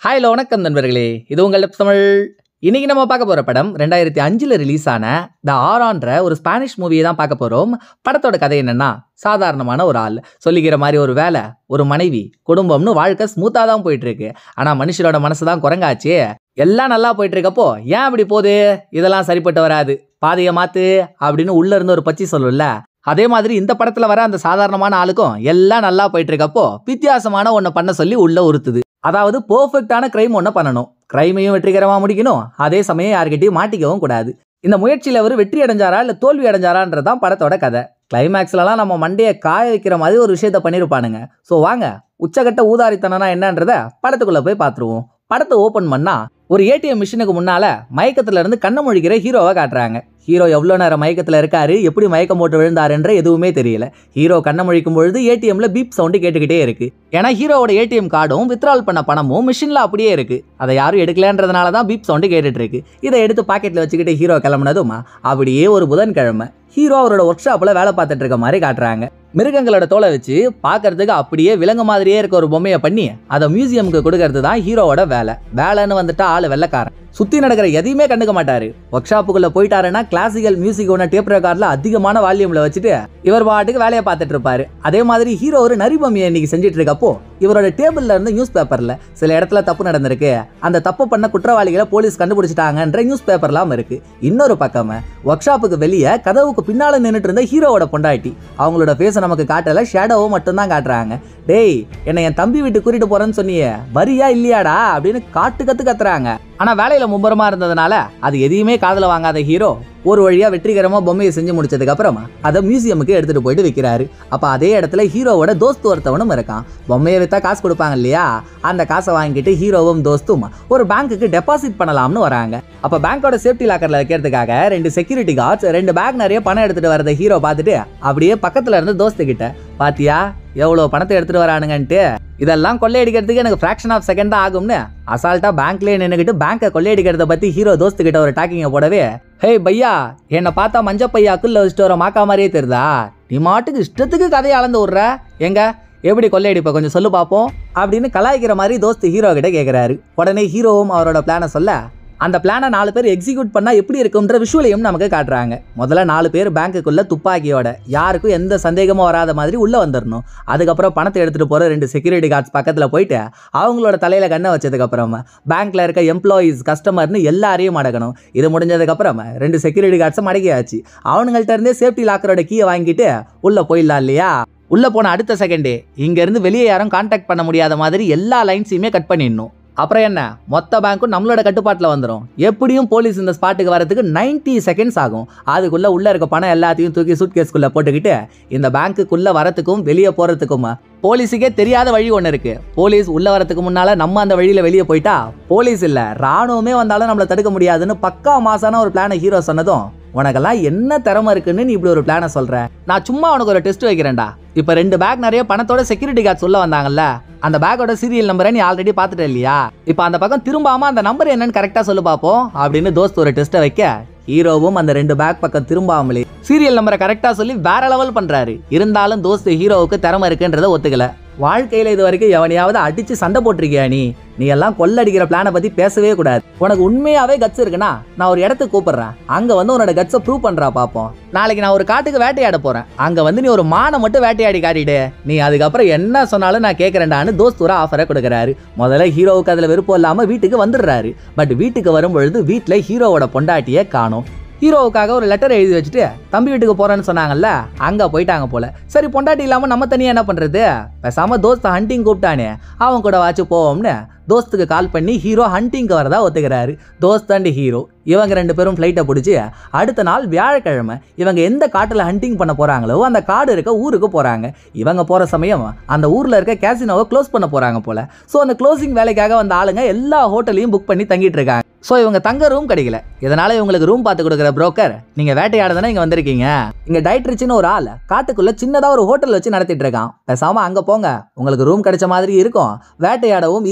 hi hello வணக்கம் நண்பர்களே இது உங்கள் Lips தமிழ் இன்னைக்கு நம்ம பார்க்க போற படம் ரெண்டாயிரத்தி அஞ்சுல ரிலீஸ் ஆன த ஆரான்ற ஒரு ஸ்பானிஷ் மூவியை தான் பார்க்க போறோம் படத்தோட கதை என்னன்னா சாதாரணமான ஒரு ஆள் சொல்லிக்கிற மாதிரி ஒரு வேலை ஒரு மனைவி குடும்பம்னு வாழ்க்கை ஸ்மூத்தா தான் போயிட்டு இருக்கு ஆனா மனுஷனோட மனசு தான் குரங்காச்சே எல்லாம் நல்லா போயிட்டு இருக்கப்போ ஏன் அப்படி போகுது இதெல்லாம் சரிப்பட்டு வராது பாதையை மாத்து அப்படின்னு உள்ள இருந்து ஒரு பச்சி சொல்லும்ல அதே மாதிரி இந்த படத்துல வர அந்த சாதாரணமான ஆளுக்கும் எல்லாம் நல்லா போயிட்டு இருக்கப்போ வித்தியாசமான ஒன்றை பண்ண சொல்லி உள்ள உறுத்துது அதாவது பெர்ஃபெக்டான கிரைம் ஒன்று பண்ணணும் கிரைமையும் வெற்றிகரமாக முடிக்கணும் அதே சமயம் யார்கிட்டயும் மாட்டிக்கவும் கூடாது இந்த முயற்சியில் அவர் வெற்றி அடைஞ்சாரா இல்லை தோல்வி அடைஞ்சாரான்றது தான் படத்தோட கதை கிளைமேக்ஸ்லலாம் நம்ம மண்டையை காய வைக்கிற மாதிரி ஒரு விஷயத்த பண்ணியிருப்பானுங்க ஸோ வாங்க உச்சகட்ட ஊதாரித்தனம்னா என்னன்றத படத்துக்குள்ளே போய் பார்த்துருவோம் படத்தை ஓப்பன் பண்ணா ஒரு ஏடிஎம் மிஷினுக்கு முன்னால மயக்கத்துல இருந்து கண்ணை முழிக்கிற ஹீரோவை காட்டுறாங்க ஹீரோ எவ்வளோ நேரம் மயக்கத்தில் இருக்காரு எப்படி மயக்கம் போட்டு விழுந்தாருன்ற எதுவுமே தெரியல ஹீரோ கண்ணை முழிக்கும் பொழுது ஏடிஎம்ல பீப் சவுண்டு கேட்டுக்கிட்டே இருக்கு ஏன்னா ஹீரோவோட ஏடிஎம் கார்டும் வித்ட்ரால் பண்ண பணமும் மிஷினில் அப்படியே இருக்கு அதை யாரும் எடுக்கலன்றதுனால தான் பீப் சவுண்டு கேட்டுட்டு இருக்கு இதை எடுத்து பாக்கெட்டில் வச்சுக்கிட்டு ஹீரோ கிளம்புனதும் அப்படியே ஒரு புதன்கிழமை ஹீரோ அவரோட ஒர்க் ஷாப்பில் வேலை பார்த்துட்டு இருக்க மாதிரி காட்டுறாங்க மிருகங்களோட தோலை வச்சு பார்க்கறதுக்கு அப்படியே விலங்கு மாதிரியே இருக்க ஒரு பொம்மையை பண்ணி அதை மியூசியமுக்கு கொடுக்கறது தான் ஹீரோவோட வேலை வேலைன்னு வந்துட்டா ஆள் வெள்ளக்காரன் சுத்தி நடக்கிற எதையுமே கண்டுக்க மாட்டாரு ஒர்க் ஷாப்புக்குள்ள போயிட்டாருன்னா கிளாசிக்கல் மியூசிக் ஒன்று டேப் ரெக்கார்ட்ல அதிகமான வால்யூம்ல வச்சுட்டு இவர் பாட்டுக்கு வேலையை பார்த்துட்டு இருப்பாரு அதே மாதிரி ஹீரோ ஒரு நரிபொம்மையை இன்னைக்கு செஞ்சுட்டு இருக்கப்போ இவரோட டேபிள்ல இருந்து நியூஸ் பேப்பர்ல சில இடத்துல தப்பு நடந்திருக்கு அந்த தப்பு பண்ண குற்றவாளிகளை போலீஸ் கண்டுபிடிச்சிட்டாங்கன்ற நியூஸ் பேப்பர்லாம் இருக்கு இன்னொரு பக்கம் ஒர்க் ஷாப்புக்கு வெளியே கதவுக்கு பின்னால நின்றுட்டு இருந்த ஹீரோவோட பொண்டாட்டி அவங்களோட ஃபேஸை நமக்கு காட்டல ஷேடோவை மட்டும்தான் காட்டுறாங்க டேய் என்னை என் தம்பி வீட்டு கூட்டிட்டு போறேன்னு சொன்னியே வரியா இல்லையாடா அப்படின்னு காட்டு கத்து கத்துறாங்க ஆனா வேலையில மும்பரமா இருந்ததுனால அது எதையுமே காதுல வாங்காத ஹீரோ ஒரு வழியா வெற்றிகரமா பொம்மையை செஞ்சு முடிச்சதுக்கு அப்புறமா அதை மியூசியமுக்கு எடுத்துட்டு போயிட்டு விற்கிறாரு அப்ப அதே இடத்துல ஹீரோவோட தோஸ்து ஒருத்தவனும் இருக்கான் பொம்மையை வித்தா காசு கொடுப்பாங்க இல்லையா அந்த காசை வாங்கிட்டு ஹீரோவும் தோஸ்தும் ஒரு பேங்க்குக்கு டெபாசிட் பண்ணலாம்னு வராங்க அப்ப பேங்கோட சேஃப்டி லாக்கர்ல வைக்கிறதுக்காக ரெண்டு செக்யூரிட்டி கார்ட்ஸ் ரெண்டு பேக் நிறைய பணம் எடுத்துட்டு வரத ஹீரோ பார்த்துட்டு அப்படியே பக்கத்துல இருந்து தோஸ்து கிட்ட பாத்தியா எவ்வளோ பணத்தை எடுத்துட்டு வரானுங்கன்ட்டு இதெல்லாம் கொள்ளையடிக்கிறதுக்கு எனக்கு ஃப்ராக்ஷன் ஆஃப் செகண்ட் தான் ஆகும்னு அசால்ட்டா பேங்க்லேயே நின்றுக்கிட்டு பேங்கை கொள்ளையடிக்கிறத பத்தி ஹீரோ தோஸ்து கிட்ட ஒரு டாக்கிங்கை போடவே ஹே பையா என்னை பார்த்தா மஞ்ச பையா அக்குள்ள வச்சுட்டு வர மாக்கா மாதிரியே தெரியுதா நீ மாட்டுக்கு இஷ்டத்துக்கு கதையை அளந்து விட்ற எங்க எப்படி கொள்ளையடிப்ப கொஞ்சம் சொல்லு பார்ப்போம் அப்படின்னு கலாய்க்கிற மாதிரி தோஸ்து ஹீரோ கிட்ட கேட்குறாரு உடனே ஹீரோவும் அவரோட பிளானை சொல்ல அந்த பிளானை நாலு பேர் எக்ஸிக்யூட் பண்ணால் எப்படி இருக்கும்ன்ற விஷுவலையும் நமக்கு காட்டுறாங்க முதல்ல நாலு பேர் பேங்க்குக்குள்ள துப்பாக்கியோட யாருக்கும் எந்த சந்தேகமும் வராத மாதிரி உள்ளே வந்துடணும் அதுக்கப்புறம் பணத்தை எடுத்துகிட்டு போகிற ரெண்டு செக்யூரிட்டி கார்ட்ஸ் பக்கத்தில் போயிட்டு அவங்களோட தலையில் கண்ணை வச்சதுக்கப்புறமா பேங்க்கில் இருக்க எம்ப்ளாயீஸ் கஸ்டமர்னு எல்லாரையும் அடக்கணும் இது முடிஞ்சதுக்கப்புறமா ரெண்டு செக்யூரிட்டி கார்ட்ஸும் அடக்கியாச்சு அவனுங்கள்ட்ட இருந்தே சேஃப்டி லாக்கரோட கீயை வாங்கிட்டு உள்ளே போயிடலாம் இல்லையா உள்ளே போன அடுத்த செகண்டே இங்கேருந்து வெளியே யாரும் கான்டாக்ட் பண்ண முடியாத மாதிரி எல்லா லைன்ஸையுமே கட் பண்ணிடணும் அப்புறம் என்ன மொத்த பேங்க்கும் நம்மளோட கட்டுப்பாட்டில் வந்துடும் எப்படியும் போலீஸ் இந்த ஸ்பாட்டுக்கு வரதுக்கு 90 செகண்ட்ஸ் ஆகும் அதுக்குள்ளே உள்ளே இருக்க பணம் எல்லாத்தையும் தூக்கி சூட் கேஸ்க்குள்ளே போட்டுக்கிட்டு இந்த பேங்க்குள்ளே வரத்துக்கும் வெளியே போகிறதுக்கும் போலீஸுக்கே தெரியாத வழி ஒன்று இருக்கு போலீஸ் உள்ள வரதுக்கு முன்னால நம்ம அந்த வழியில வெளியே போயிட்டா போலீஸ் இல்ல ராணுவமே வந்தாலும் நம்மளை தடுக்க முடியாதுன்னு பக்கா மாசான ஒரு பிளானை ஹீரோ சொன்னதும் உனக்கெல்லாம் என்ன திறமை இருக்குன்னு நீ இப்படி ஒரு பிளானை சொல்ற நான் சும்மா உனக்கு ஒரு டெஸ்ட் வைக்கிறேன்டா இப்போ ரெண்டு பேக் நிறைய பணத்தோட செக்யூரிட்டி கார்ட்ஸ் உள்ள வந்தாங்கல்ல அந்த பேக்கோட சீரியல் நம்பரை நீ ஆல்ரெடி பார்த்துட்ட இல்லையா இப்போ அந்த பக்கம் திரும்பாம அந்த நம்பர் என்னன்னு கரெக்டாக சொல்லு பார்ப்போம் அப்படின்னு தோஸ்த் ஒரு டெஸ்ட்டை வைக்க ஹீரோவும் அந்த ரெண்டு பேக் பக்கம் திரும்பாமலே சீரியல் நம்பரை கரெக்டாக சொல்லி வேற லெவல் பண்றாரு இருந்தாலும் தோஸ்த் ஹீரோவுக்கு திறமை இருக்குன்றத ஒத்துக்கல வாழ்க்கையில இது வரைக்கும் எவனையாவது அடிச்சு சண்டை போட்டிருக்கியா நீ நீ எல்லாம் கொள்ளடிக்கிற பிளானை பத்தி பேசவே கூடாது உனக்கு உண்மையாவே கட்ஸ் இருக்குன்னா நான் ஒரு இடத்துக்கு கூப்பிடுறேன் அங்க வந்து உன்னோட கட்ஸை ப்ரூவ் பண்றா பாப்போம் நாளைக்கு நான் ஒரு காட்டுக்கு வேட்டையாட போறேன் அங்க வந்து நீ ஒரு மானை மட்டும் வேட்டையாடி காட்டிடு நீ அதுக்கப்புறம் என்ன சொன்னாலும் நான் கேட்கறேன்டான்னு தோஸ்த் ஒரு ஆஃபரை கொடுக்குறாரு முதல்ல ஹீரோவுக்கு அதுல விருப்பம் இல்லாம வீட்டுக்கு வந்துடுறாரு பட் வீட்டுக்கு வரும்பொழுது வீட்டுல ஹீரோவோட பொண்டாட்டியே காணும் ஹீரோவுக்காக ஒரு லெட்டர் எழுதி வச்சுட்டு தம்பி வீட்டுக்கு போறேன்னு சொன்னாங்கல்ல அங்க போயிட்டாங்க போல சரி பொண்டாட்டி இல்லாம நம்ம தனியா என்ன பண்றது பேசாம தோஸ்த ஹண்டிங் கூப்பிட்டானே அவன் கூட வாச்சு போவோம்னு தோஸ்துக்கு கால் பண்ணி ஹீரோ ஹண்டிங்க்கு வரதா ஒத்துக்கிறாரு தோஸ்த் அண்ட் ஹீரோ இவங்க ரெண்டு பேரும் ஃப்ளைட்டை பிடிச்சி அடுத்த நாள் வியாழக்கிழமை இவங்க எந்த காட்டில் ஹண்டிங் பண்ண போகிறாங்களோ அந்த காடு இருக்க ஊருக்கு போகிறாங்க இவங்க போகிற சமயம் அந்த ஊரில் இருக்க கேசினோவை க்ளோஸ் பண்ண போகிறாங்க போல ஸோ அந்த க்ளோசிங் வேலைக்காக வந்த ஆளுங்க எல்லா ஹோட்டலையும் புக் பண்ணி தங்கிட்டு இருக்காங்க ஸோ இவங்க தங்க ரூம் கிடைக்கல இதனால இவங்களுக்கு ரூம் பார்த்து கொடுக்குற புரோக்கர் நீங்கள் வேட்டையாட தானே இங்கே வந்திருக்கீங்க இங்கே டைட்ரிச்சின்னு ஒரு ஆள் காட்டுக்குள்ள சின்னதாக ஒரு ஹோட்டல் வச்சு நடத்திட்டு இருக்கான் பேசாமல் அங்கே போங்க உங்களுக்கு ரூம் கிடைச்ச மாதிரி இருக்கும் வேட்டையாடவும் ஈஸியாக இருக்கும்னு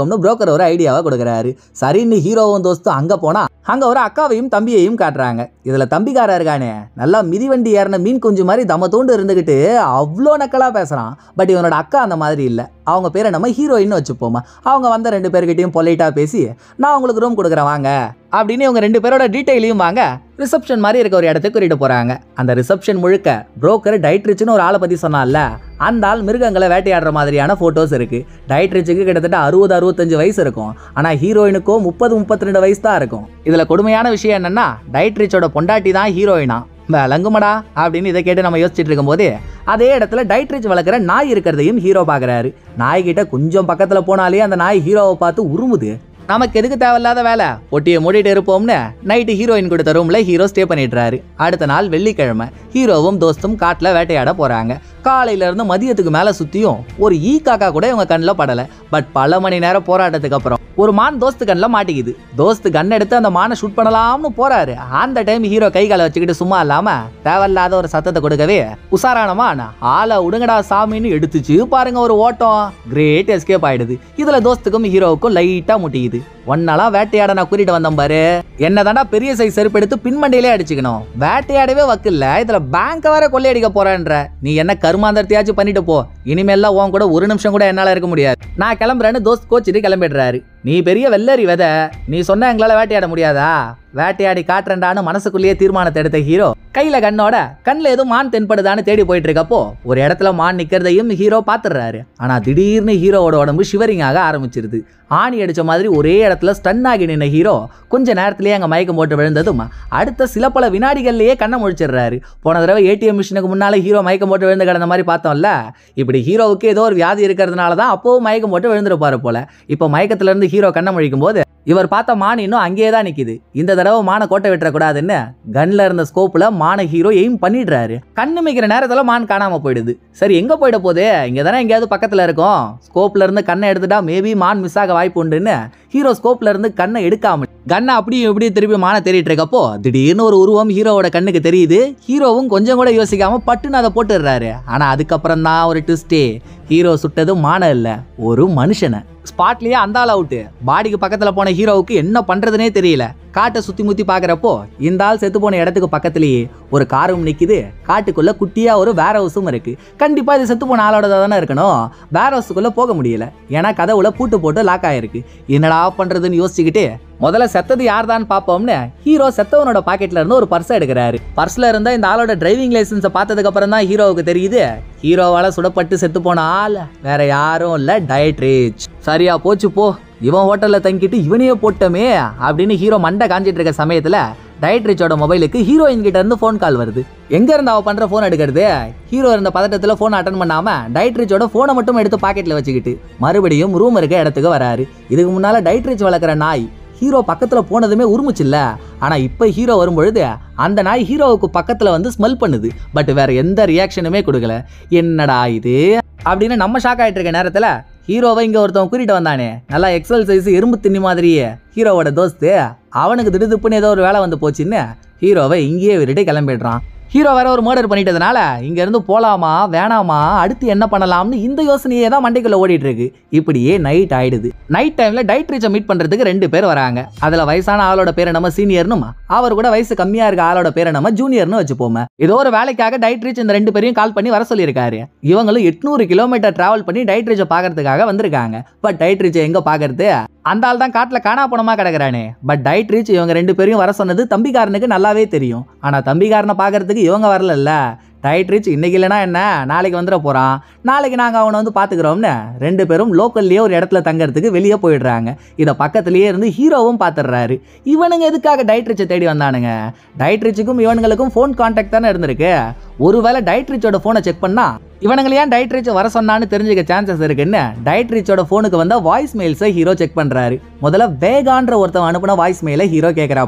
இருக்கும்னு புரோக்கர் ஒரு ஐடியாவை கொடுக்குறாரு சரின்னு ஹீரோவும் தோஸ்தும் அங்கே போனால் அங்கே ஒரு அக்காவையும் தம்பியையும் காட்டுறாங்க இதில் தம்பிக்காரா இருக்கானே நல்லா மிதிவண்டி ஏறின மீன் குஞ்சு மாதிரி தம்ம தூண்டு இருந்துக்கிட்டு அவ்வளோ நக்கலாக பேசுகிறான் பட் இவனோட அக்கா அந்த மாதிரி இல்லை அவங்க பேரை நம்ம ஹீரோயின்னு வச்சுப்போமா அவங்க வந்த ரெண்டு பேர்கிட்டயும் பொலைட்டாக பேசி நான் உங்களுக்கு ரூம் கொடுக்குறேன் வாங்க அப்படின்னு இவங்க ரெண்டு பேரோட டீட்டெயிலையும் வாங்க ரிசப்ஷன் மாதிரி இருக்க ஒரு இடத்துக்கு கூட்டிட்டு போறாங்க அந்த ரிசப்ஷன் முழுக்க புரோக்கர் டைட்ரிச்சுன்னு ஒரு ஆளை பத்தி சொன்னான்ல அந்த ஆள் மிருகங்களை வேட்டையாடுற மாதிரியான போட்டோஸ் இருக்கு டைட்ரிச்சுக்கு கிட்டத்தட்ட அறுபது அறுபத்தஞ்சு வயசு இருக்கும் ஆனா ஹீரோயினுக்கோ முப்பது முப்பத்தி ரெண்டு வயசு தான் இருக்கும் இதுல கொடுமையான விஷயம் என்னன்னா டைட்ரிச்சோட பொண்டாட்டி தான் ஹீரோயினா விளங்குமடா அப்படின்னு இதை கேட்டு நம்ம யோசிச்சுட்டு இருக்கும்போது அதே இடத்துல டைட்ரிச் வளர்க்குற நாய் இருக்கிறதையும் ஹீரோ பார்க்குறாரு நாய்கிட்ட கொஞ்சம் பக்கத்தில் போனாலே அந்த நாய் ஹீரோவை பார்த்து உருமுது நமக்கு எதுக்கு தேவையில்லாத வேலை பொட்டியை மூடிட்டு இருப்போம்னு நைட்டு ஹீரோயின் கொடுத்த ரூம்ல ஹீரோ ஸ்டே பண்ணிடுறாரு அடுத்த நாள் வெள்ளிக்கிழமை ஹீரோவும் தோஸ்தும் காட்டில் வேட்டையாட போறாங்க காலையில இருந்து மதியத்துக்கு மேல சுத்தியும் ஒரு ஈ காக்கா கூட இவங்க கண்ணில் படல பட் பல மணி நேரம் போராட்டத்துக்கு அப்புறம் ஒரு மான் தோஸ்து கண்ணில் மாட்டிக்குது தோஸ்து கன் எடுத்து அந்த மானை ஷூட் பண்ணலாம்னு போறாரு அந்த டைம் ஹீரோ கை காலை வச்சுக்கிட்டு சும்மா இல்லாம தேவையில்லாத ஒரு சத்தத்தை கொடுக்கவே உசாரானமா ஆளை உடுங்கடா சாமின்னு எடுத்துச்சு பாருங்க ஒரு ஓட்டம் கிரேட் எஸ்கேப் ஆயிடுது இதுல தோஸ்துக்கும் ஹீரோவுக்கும் லைட்டா முட்டிக்குது ஒன்னாலாம் வேட்டையாட நான் கூட்டிட்டு வந்தேன் பாரு என்னதாண்டா பெரிய சைஸ் செருப்பு எடுத்து பின்மண்டையிலே அடிச்சுக்கணும் வேட்டையாடவே வக்கில்ல இதுல பேங்க் வேற கொள்ளையடிக்க போறேன்ற நீ என்ன கருமாந்தரத்தையாச்சும் பண்ணிட்டு போ இனிமேல்லாம் உன் கூட ஒரு நிமிஷம் கூட என்னால இருக்க முடியாது நான் கிளம்புறேன்னு தோஸ்த் கோச்சிட்டு கிளம்பிடுறாரு நீ பெரிய வெள்ளரி விதை நீ சொன்ன எங்களால வேட்டையாட முடியாதா வேட்டையாடி காட்டுறேன்டான்னு மனசுக்குள்ளேயே தீர்மானத்தை எடுத்த ஹீரோ கையில கண்ணோட கண்ணில் எதுவும் மான் தென்படுதான்னு தேடி போயிட்டு இருக்கப்போ ஒரு இடத்துல மான் நிக்கிறதையும் ஹீரோ பாத்துடுறாரு ஆனா திடீர்னு ஹீரோவோட உடம்பு ஷிவரிங் ஆக ஆரம்பிச்சிருது ஆணி அடிச்ச மாதிரி ஒரே இடத்துல ஸ்டன் ஆகி நின்ன ஹீரோ கொஞ்ச நேரத்திலேயே அங்க மயக்கம் போட்டு விழுந்ததும் அடுத்த சில பல வினாடிகள்லயே கண்ணை முழிச்சிடுறாரு போன தடவை ஏடிஎம் மிஷினுக்கு முன்னால ஹீரோ மயக்கம் போட்டு விழுந்து கிடந்த மாதிரி பார்த்தோம்ல இப்படி ஹீரோவுக்கு ஏதோ ஒரு வியாதி இருக்கிறதுனால தான் அப்போவும் மயக்கம் போட்டு விழுந்திருப்பாரு போல இப்போ மயக்கத்துல இருந்து ஹீரோ கண்ணை முழிக்கும் போது இவர் பார்த்த மான் இன்னும் அங்கேயே தான் நிக்குது இந்த தடவை மானை கோட்டை விட்டுறக்கூடாதுன்னு கன்ல இருந்த ஸ்கோப்ல மான ஹீரோ எய்ம் பண்ணிடுறாரு கண்ணு மிக்கிற நேரத்துல மான் காணாம போயிடுது சரி எங்க போயிட போகுது இங்க தானே எங்கேயாவது பக்கத்துல இருக்கும் ஸ்கோப்ல இருந்து கண்ணை எடுத்துட்டா மேபி மான் மிஸ் ஆக வாய்ப்பு உண்டுன்னு ஹீரோ ஸ்கோப்ல இருந்து கண்ணை எடுக்காம கண்ணை அப்படியும் இப்படியும் திருப்பி மான தேடிட்டு இருக்கப்போ திடீர்னு ஒரு உருவம் ஹீரோவோட கண்ணுக்கு தெரியுது ஹீரோவும் கொஞ்சம் கூட யோசிக்காம பட்டுன்னு அதை போட்டுடுறாரு ஆனா அதுக்கப்புறம் தான் ஒரு ட்விஸ்டே ஹீரோ சுட்டது மான இல்ல ஒரு மனுஷனை ஸ்பாட்லயே அந்த ஆள் அவுட்டு பாடிக்கு பக்கத்துல போன ஹீரோவுக்கு என்ன பண்றதுனே தெரியல காட்டை சுத்தி முத்தி பாக்குறப்போ இந்த ஆள் செத்து போன இடத்துக்கு பக்கத்துலயே ஒரு காரும் நிக்குது காட்டுக்குள்ள குட்டியா ஒரு வேர் ஹவுஸும் இருக்கு கண்டிப்பா இது செத்து போன ஆளோட தானே இருக்கணும் வேர் ஹவுஸுக்குள்ள போக முடியல ஏன்னா கதவுல பூட்டு போட்டு லாக் ஆயிருக்கு என்னடா பண்றதுன்னு யோசிச்சுக்கிட்டு முதல்ல செத்தது யார் தான் பார்ப்போம்னு ஹீரோ செத்தவனோட பாக்கெட்ல இருந்து ஒரு பர்ஸ் எடுக்கிறாரு பர்ஸ்ல இருந்த இந்த ஆளோட டிரைவிங் லைசன்ஸை பார்த்ததுக்கு அப்புறம் தான் ஹீரோவுக்கு தெரியுது ஹீரோவால சுடப்பட்டு செத்து போன ஆள் வேற யாரும் இல்ல டயட் ரீச் சரியா போச்சு போ இவன் ஹோட்டல்ல தங்கிட்டு இவனையே போட்டோமே அப்படின்னு ஹீரோ மண்டை காஞ்சிட்டு இருக்க சமயத்துல டயட் ரிச்சோட மொபைலுக்கு ஹீரோயின் கிட்ட இருந்து ஃபோன் கால் வருது எங்க இருந்து அவ பண்ற ஃபோன் எடுக்கிறது ஹீரோ இருந்த பதட்டத்துல ஃபோன் அட்டன் பண்ணாம டயட் ரிச்சோட ஃபோனை மட்டும் எடுத்து பாக்கெட்ல வச்சுக்கிட்டு மறுபடியும் ரூம் இருக்க இடத்துக்கு வராரு இதுக்கு முன்னால டயட் ரிச் வளர்க்குற நாய் ஹீரோ பக்கத்துல போனதுமே உருமுச்சுல்ல ஆனா இப்ப ஹீரோ வரும்பொழுது அந்த நாய் ஹீரோவுக்கு பக்கத்துல வந்து ஸ்மெல் பண்ணுது பட் வேற எந்த ரியாக்ஷனுமே கொடுக்கல என்னடா இது அப்படின்னு நம்ம ஷாக் ஆயிட்டு இருக்க நேரத்துல ஹீரோவை இங்க ஒருத்தன் கூட்டிட்டு வந்தானே நல்லா எக்ஸல் சைஸ் எறும்பு தின்னி மாதிரியே ஹீரோவோட தோஸ்து அவனுக்கு திடுதுப்புன்னு ஏதோ ஒரு வேலை வந்து போச்சுன்னு ஹீரோவை இங்கேயே விட்டுட்டு கிளம்பிடுறான் ஹீரோ வேற ஒரு மர்டர் பண்ணிட்டதுனால இங்க இருந்து போலாமா வேணாமா அடுத்து என்ன பண்ணலாம்னு இந்த யோசனையே தான் மண்டைக்குள்ள ஓடிட்டு இருக்கு இப்படியே நைட் ஆயிடுது நைட் டைம்ல டைட் ரீச்சை மீட் பண்றதுக்கு ரெண்டு பேர் வராங்க அதுல வயசான ஆளோட பேரை நம்ம சீனியர்னும் அவர் கூட வயசு கம்மியா இருக்க ஆளோட பேரை நம்ம ஜூனியர்னு வச்சுப்போமே ஏதோ ஒரு வேலைக்காக டைட் ரீச் இந்த ரெண்டு பேரையும் கால் பண்ணி வர சொல்லியிருக்காரு இவங்களும் எட்நூறு கிலோமீட்டர் டிராவல் பண்ணி டைட் ரீச்சை பார்க்கறதுக்காக வந்திருக்காங்க பட் டைட் ரீச்சை எங்க பாக்குறது அந்த ஆள் தான் காட்டுல காணா போனமா கிடக்குறானே பட் டைட் ரீச் இவங்க ரெண்டு பேரையும் வர சொன்னது தம்பிக்காரனுக்கு நல்லாவே தெரியும் ஆனா தம்பிக்காரனை பார்க்கறதுக்கு இவங்க வரலல்ல டைட் ரீச் இன்னைக்கு இல்லைனா என்ன நாளைக்கு வந்துட போறான் நாளைக்கு நாங்கள் அவனை வந்து பார்த்துக்கிறோம்னு ரெண்டு பேரும் லோக்கல்லையே ஒரு இடத்துல தங்கறதுக்கு வெளியே போயிடுறாங்க இதை பக்கத்துலயே இருந்து ஹீரோவும் பார்த்துடுறாரு இவனுங்க எதுக்காக டைட் ரிச்சை தேடி வந்தானுங்க டைட் ரிச்சுக்கும் இவனுங்களுக்கும் ஃபோன் கான்டாக்ட் தானே இருந்திருக்கு ஒருவேளை டைட் ரிச்சோட ஃபோனை செக் பண்ணா இவனுங்களை ஏன் டைட் ரிச் வர சொன்னான்னு தெரிஞ்சுக்க சான்சஸ் இருக்குன்னு டைட் ரிச்சோட ஃபோனுக்கு வந்த வாய்ஸ் மெயில்ஸை ஹீரோ செக் பண்றாரு முதல்ல வேகான்ற ஒருத்தன் அனுப்புன வாய்ஸ் மெயிலை ஹீரோ கேட்கறாப்புல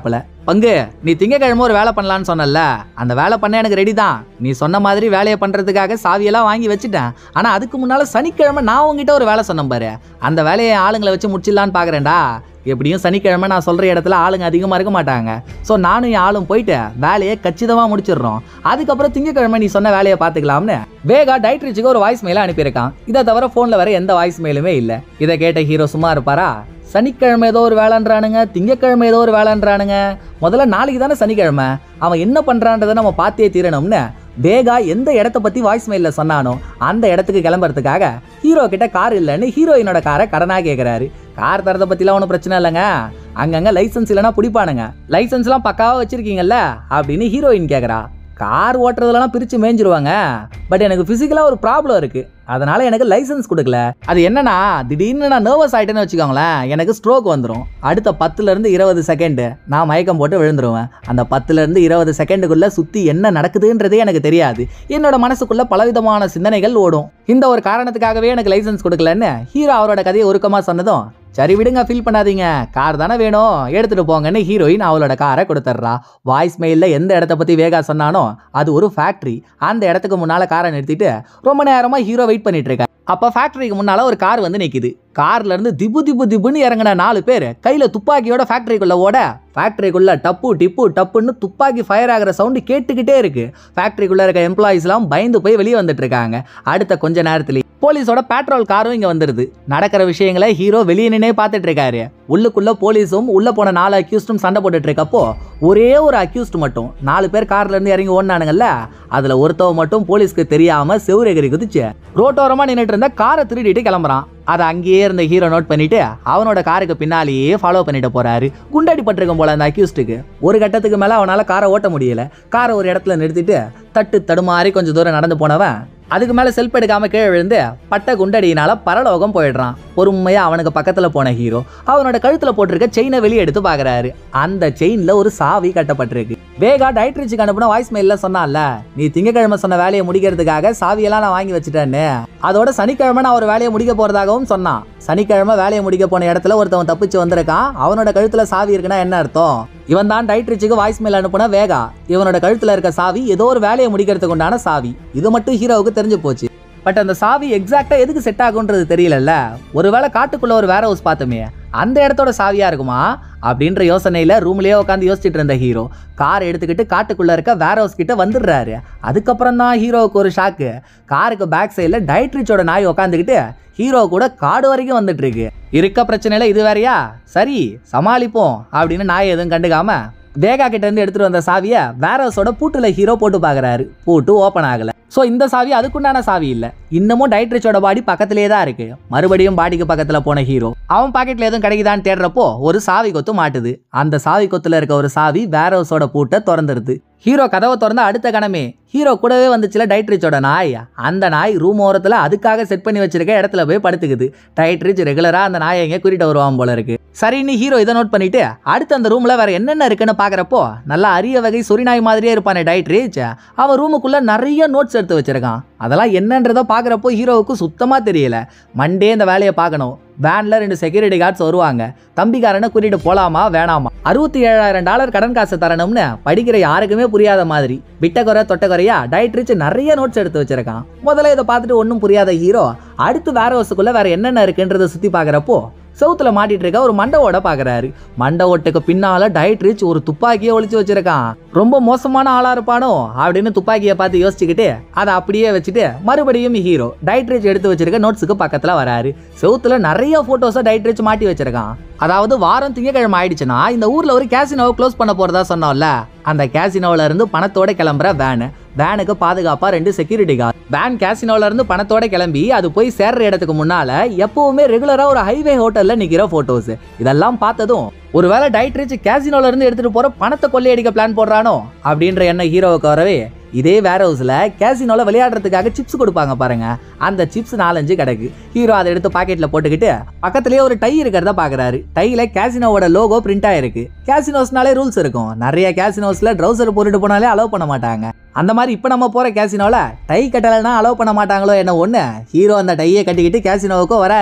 பங்கு நீ திங்கக்கிழமை ஒரு வேலை பண்ணலான்னு சொன்னல அந்த வேலை பண்ண எனக்கு ரெடி தான் நீ சொன்ன மாதிரி வேலையை பண்றதுக்காக சாவியெல்லாம் வாங்கி வச்சுட்டேன் ஆனா அதுக்கு முன்னால சனிக்கிழமை நான் உங்ககிட்ட ஒரு வேலை சொன்னேன் பாரு அந்த வேலையை ஆளுங்களை வச்சு முடிச்சிடலான்னு பாக்குறேன்டா எப்படியும் சனிக்கிழமை நான் சொல்ற இடத்துல ஆளுங்க அதிகமா இருக்க மாட்டாங்க ஸோ நானும் என் ஆளும் போயிட்டு வேலையை கச்சிதமா முடிச்சிடுறோம் அதுக்கப்புறம் திங்கக்கிழமை நீ சொன்ன வேலையை பார்த்துக்கலாம்னு வேகா டைட்ரிச்சுக்கு ஒரு வாய்ஸ் மெயில அனுப்பியிருக்கான் இதை தவிர ஃபோனில் வேற எந்த வாய்ஸ் மெயிலுமே இல்லை இதை கேட்ட ஹீரோ சும்மா இருப்பாரா சனிக்கிழமை ஏதோ ஒரு வேலைன்றானுங்க திங்கக்கிழமை ஏதோ ஒரு வேலைன்றானுங்க முதல்ல நாளைக்கு தானே சனிக்கிழமை அவன் என்ன பண்றான்றதை நம்ம பார்த்தே தீரணும்னு வேகா எந்த இடத்த பத்தி வாய்ஸ் மெயில சொன்னானோ அந்த இடத்துக்கு கிளம்புறதுக்காக ஹீரோ கிட்ட கார் இல்லைன்னு ஹீரோயினோட காரை கடனா கேட்குறாரு கார் தரதை பத்திலாம் ஒன்றும் பிரச்சனை இல்லைங்க அங்கங்க லைசன்ஸ் இல்லைன்னா பிடிப்பானுங்க லைசன்ஸ்லாம் பக்காவா வச்சிருக்கீங்கல்ல அப்படின்னு ஹீரோயின் கேட்குறா கார் ஓட்டுறதுலலாம் பிரித்து மேய்ஞ்சிருவாங்க பட் எனக்கு ஃபிசிக்கலாக ஒரு ப்ராப்ளம் இருக்குது அதனால எனக்கு லைசன்ஸ் கொடுக்கல அது என்னன்னா திடீர்னு நான் நர்வஸ் ஆயிட்டேன்னு வச்சுக்கோங்களேன் எனக்கு ஸ்ட்ரோக் வந்துடும் அடுத்த பத்துல இருந்து இருபது செகண்டு நான் மயக்கம் போட்டு விழுந்துருவேன் அந்த பத்துல இருந்து இருபது செகண்டுக்குள்ள சுத்தி என்ன நடக்குதுன்றதே எனக்கு தெரியாது என்னோட மனசுக்குள்ள பலவிதமான சிந்தனைகள் ஓடும் இந்த ஒரு காரணத்துக்காகவே எனக்கு லைசன்ஸ் கொடுக்கலன்னு ஹீரோ அவரோட கதையை உருக்கமா சொன்னதும் சரி விடுங்க ஃபீல் பண்ணாதீங்க கார் தானே வேணும் எடுத்துட்டு போங்கன்னு ஹீரோயின் அவளோட காரை கொடுத்துட்றா வாய்ஸ் மெயிலில் எந்த இடத்த பற்றி வேகா சொன்னானோ அது ஒரு ஃபேக்ட்ரி அந்த இடத்துக்கு முன்னால் காரை நிறுத்திட்டு ரொம்ப நேரமாக ஹீரோ வெயிட் பண்ணிட்டு இருக்காரு அப்போ ஃபேக்ட்ரிக்கு முன்னால் ஒரு கார் வந்து நிற்கிது கார்ல இருந்து திபு திபு திபுன்னு இறங்கின நாலு பேர் கையில துப்பாக்கியோட ஃபேக்டரிக்குள்ள ஓட ஃபேக்டரிக்குள்ள டப்பு டிப்பு டப்புன்னு துப்பாக்கி ஃபயர் ஆகிற சவுண்டு கேட்டுக்கிட்டே இருக்கு ஃபேக்டரிக்குள்ள இருக்க எம்ப்ளாயிஸ்லாம் பயந்து போய் வெளியே வந்துட்டு இருக்காங்க அடுத்த கொஞ்ச நேரத்துல போலீஸோட பேட்ரோல் காரும் இங்க வந்துருது நடக்கிற விஷயங்களை ஹீரோ வெளியே நின்னே பார்த்துட்டு இருக்காரு உள்ளுக்குள்ள போலீஸும் உள்ள போன நாலு அக்யூஸ்டும் சண்டை போட்டுட்டு இருக்கப்போ ஒரே ஒரு அக்யூஸ்ட் மட்டும் நாலு பேர் கார்ல இருந்து இறங்கி ஓடினானுங்கல்ல அதுல ஒருத்தவ மட்டும் போலீஸ்க்கு தெரியாம செவுரு எகிரி குதிச்சு ரோட்டோரமா நின்னுட்டு இருந்த காரை திருடிட்டு கிளம்புறான் அதை அங்கேயே இருந்த ஹீரோ நோட் பண்ணிட்டு அவனோட காருக்கு பின்னாலேயே ஃபாலோ பண்ணிட்டு போறாரு குண்டாடி பட்டிருக்கும் போல அந்த அக்யூஸ்டுக்கு ஒரு கட்டத்துக்கு மேல அவனால காரை ஓட்ட முடியல காரை ஒரு இடத்துல நிறுத்திட்டு தட்டு தடுமாறி கொஞ்சம் தூரம் நடந்து போனவன் அதுக்கு மேல செல்ஃப் எடுக்காம கீழே விழுந்து பட்ட குண்டடியினால பரலோகம் போயிடுறான் பொறுமையா அவனுக்கு பக்கத்துல போன ஹீரோ அவனோட கழுத்துல போட்டிருக்க செயினை வெளியே எடுத்து பாக்குறாரு அந்த செயின்ல ஒரு சாவி கட்டப்பட்டிருக்கு வேகா டைட்ரிச்சுக்கு அனுப்புன வாய்ஸ் மெயில சொன்னான்ல நீ திங்கக்கிழமை சொன்ன வேலையை முடிக்கிறதுக்காக சாவியெல்லாம் நான் வாங்கி வச்சுட்டேன்னு அதோட சனிக்கிழமை நான் ஒரு வேலையை முடிக்க போறதாகவும் சொன்னான் சனிக்கிழமை வேலையை முடிக்க போன இடத்துல ஒருத்தவன் தப்பிச்சு வந்திருக்கான் அவனோட கழுத்துல சாவி இருக்குன்னா என்ன அர்த்தம் இவன் தான் டைட்ரிச்சுக்கு வாய்ஸ் மெயில் அனுப்புன வேகா இவனோட கழுத்துல இருக்க சாவி ஏதோ ஒரு வேலையை முடிக்கிறதுக்கு உண்டான சாவி இது மட்டும் ஹீரோவுக்கு தெரிஞ்சு போச்சு பட் அந்த சாவி எக்ஸாக்டா எதுக்கு செட் ஆகுன்றது தெரியலல்ல ஒருவேளை காட்டுக்குள்ள ஒரு வேற ஹவுஸ் பார்த்தோமே அந்த இடத்தோட சாவியா இருக்குமா அப்படின்ற யோசனையில ரூம்லயே உட்காந்து யோசிச்சுட்டு இருந்த ஹீரோ கார் எடுத்துக்கிட்டு காட்டுக்குள்ள இருக்க வேர் ஹவுஸ் கிட்ட வந்துடுறாரு அதுக்கப்புறம் தான் ஹீரோவுக்கு ஒரு ஷாக்கு காருக்கு பேக் சைடில் டைட்ரிச்சோட நாய் உட்காந்துக்கிட்டு ஹீரோ கூட காடு வரைக்கும் வந்துட்டு இருக்கு இருக்க பிரச்சனையில இது வேறயா சரி சமாளிப்போம் அப்படின்னு நாய் எதுவும் கண்டுக்காம வேகா கிட்ட இருந்து எடுத்துட்டு வந்த சாவியை வேர் ஹவுஸோட பூட்டுல ஹீரோ போட்டு பார்க்கறாரு பூட்டு ஓப்பன் ஆகல ஸோ இந்த சாவி அதுக்குண்டான சாவி இல்லை இன்னமும் டைட்ரிச்சோட பாடி பக்கத்திலே தான் இருக்கு மறுபடியும் பாடிக்கு பக்கத்துல போன ஹீரோ அவன் பாக்கெட்ல எதுவும் கிடைக்குதான்னு தேடுறப்போ ஒரு சாவி கொத்து மாட்டுது அந்த சாவி கொத்துல இருக்க ஒரு சாவி வேர் ஹவுஸோட பூட்டை திறந்துருது ஹீரோ கதவை திறந்த அடுத்த கணமே ஹீரோ கூடவே வந்துச்சுல டைட்ரிச்சோட நாய் அந்த நாய் ரூம் ஓரத்துல அதுக்காக செட் பண்ணி வச்சிருக்க இடத்துல போய் படுத்துக்குது டைட்ரிச் ரெகுலரா அந்த நாயை எங்க குறிட்டு வருவான் போல இருக்கு சரின்னு ஹீரோ இதை நோட் பண்ணிட்டு அடுத்து அந்த ரூம்ல வேற என்னென்ன இருக்குன்னு பாக்குறப்போ நல்லா அரிய வகை சொரிநாய் மாதிரியே இருப்பானே டைட்ரிச் அவன் ரூமுக்குள்ள நிறைய நோட்ஸ் எடுத்து வச்சிருக்கான் அதெல்லாம் என்னன்றத பாக்குறப்போ ஹீரோவுக்கு சுத்தமா தெரியல மண்டே இந்த வேலையை பார்க்கணும் வேன்ல ரெண்டு செக்யூரிட்டி கார்ட்ஸ் வருவாங்க தம்பிக்காரனை கூட்டிட்டு போலாமா வேணாமா அறுபத்தி ஏழாயிரம் டாலர் கடன் காசு தரணும்னு படிக்கிற யாருக்குமே புரியாத மாதிரி விட்டக்குறை தொட்டக்குறையா டைட்ரிச் நிறைய நோட்ஸ் எடுத்து வச்சிருக்கான் முதல்ல இதை பார்த்துட்டு ஒன்றும் புரியாத ஹீரோ அடுத்து வேற ஹவுஸுக்குள்ள வேற என்னென்ன இருக்குன்றதை சுத்தி பார்க்கறப்போ செவுத்துல மாட்டிட்டு இருக்க ஒரு மண்டை ஓட பாக்குறாரு மண்டை ஓட்டுக்கு பின்னால டைட்ரிச் ஒரு துப்பாக்கியை ஒளிச்சு வச்சிருக்கான் ரொம்ப மோசமான ஆளா இருப்பானோ அப்படின்னு துப்பாக்கியை பார்த்து யோசிச்சுக்கிட்டு அதை அப்படியே வச்சுட்டு மறுபடியும் ஹீரோ டைட்ரிச் எடுத்து வச்சிருக்க நோட்ஸுக்கு பக்கத்துல வராரு செவுத்துல நிறைய போட்டோஸை டைட்ரிச் மாட்டி வச்சிருக்கான் அதாவது வாரம் திங்கக்கிழமை ஆயிடுச்சுன்னா இந்த ஊர்ல ஒரு கேசினோவை க்ளோஸ் பண்ண போறதா சொன்னோம்ல அந்த கேசினோல இருந்து பணத்தோட கிளம்புற வேனு வேனுக்கு பாதுகாப்பா ரெண்டு செக்யூரிட்டி கார்டு வேன் கேசினோல இருந்து பணத்தோட கிளம்பி அது போய் சேர்ற இடத்துக்கு முன்னால எப்பவுமே ரெகுலரா ஒரு ஹைவே ஹோட்டல்ல நிக்கிற போட்டோஸ் இதெல்லாம் பார்த்ததும் ஒருவேளை டைட்ரிச் கேசினோல இருந்து எடுத்துட்டு போற பணத்தை கொள்ளையடிக்க பிளான் போடுறானோ அப்படின்ற எண்ணம் ஹீரோவுக்கு வரவே இதே வேர் ஹவுஸ்ல கேசினோல விளையாடுறதுக்காக சிப்ஸ் கொடுப்பாங்க பாருங்க அந்த சிப்ஸ் நாலஞ்சு கிடக்கு ஹீரோ அதை எடுத்து பாக்கெட்ல போட்டுக்கிட்டு பக்கத்துலயே ஒரு டை இருக்கிறத பாக்குறாரு டைல கேசினோவோட லோகோ பிரிண்ட் ஆயிருக்கு கேசினோஸ்னாலே ரூல்ஸ் இருக்கும் நிறைய கேசினோஸ்ல ட்ரௌசர் போட்டுட்டு போனாலே அலோவ் பண்ண மாட்டாங்க அந்த மாதிரி இப்போ நம்ம போற கேசினோல டை கட்டலைன்னா அலோவ் பண்ண மாட்டாங்களோ என்ன ஒண்ணு ஹீரோ அந்த டையை கட்டிக்கிட்டு கேசினோவுக்கு வராரு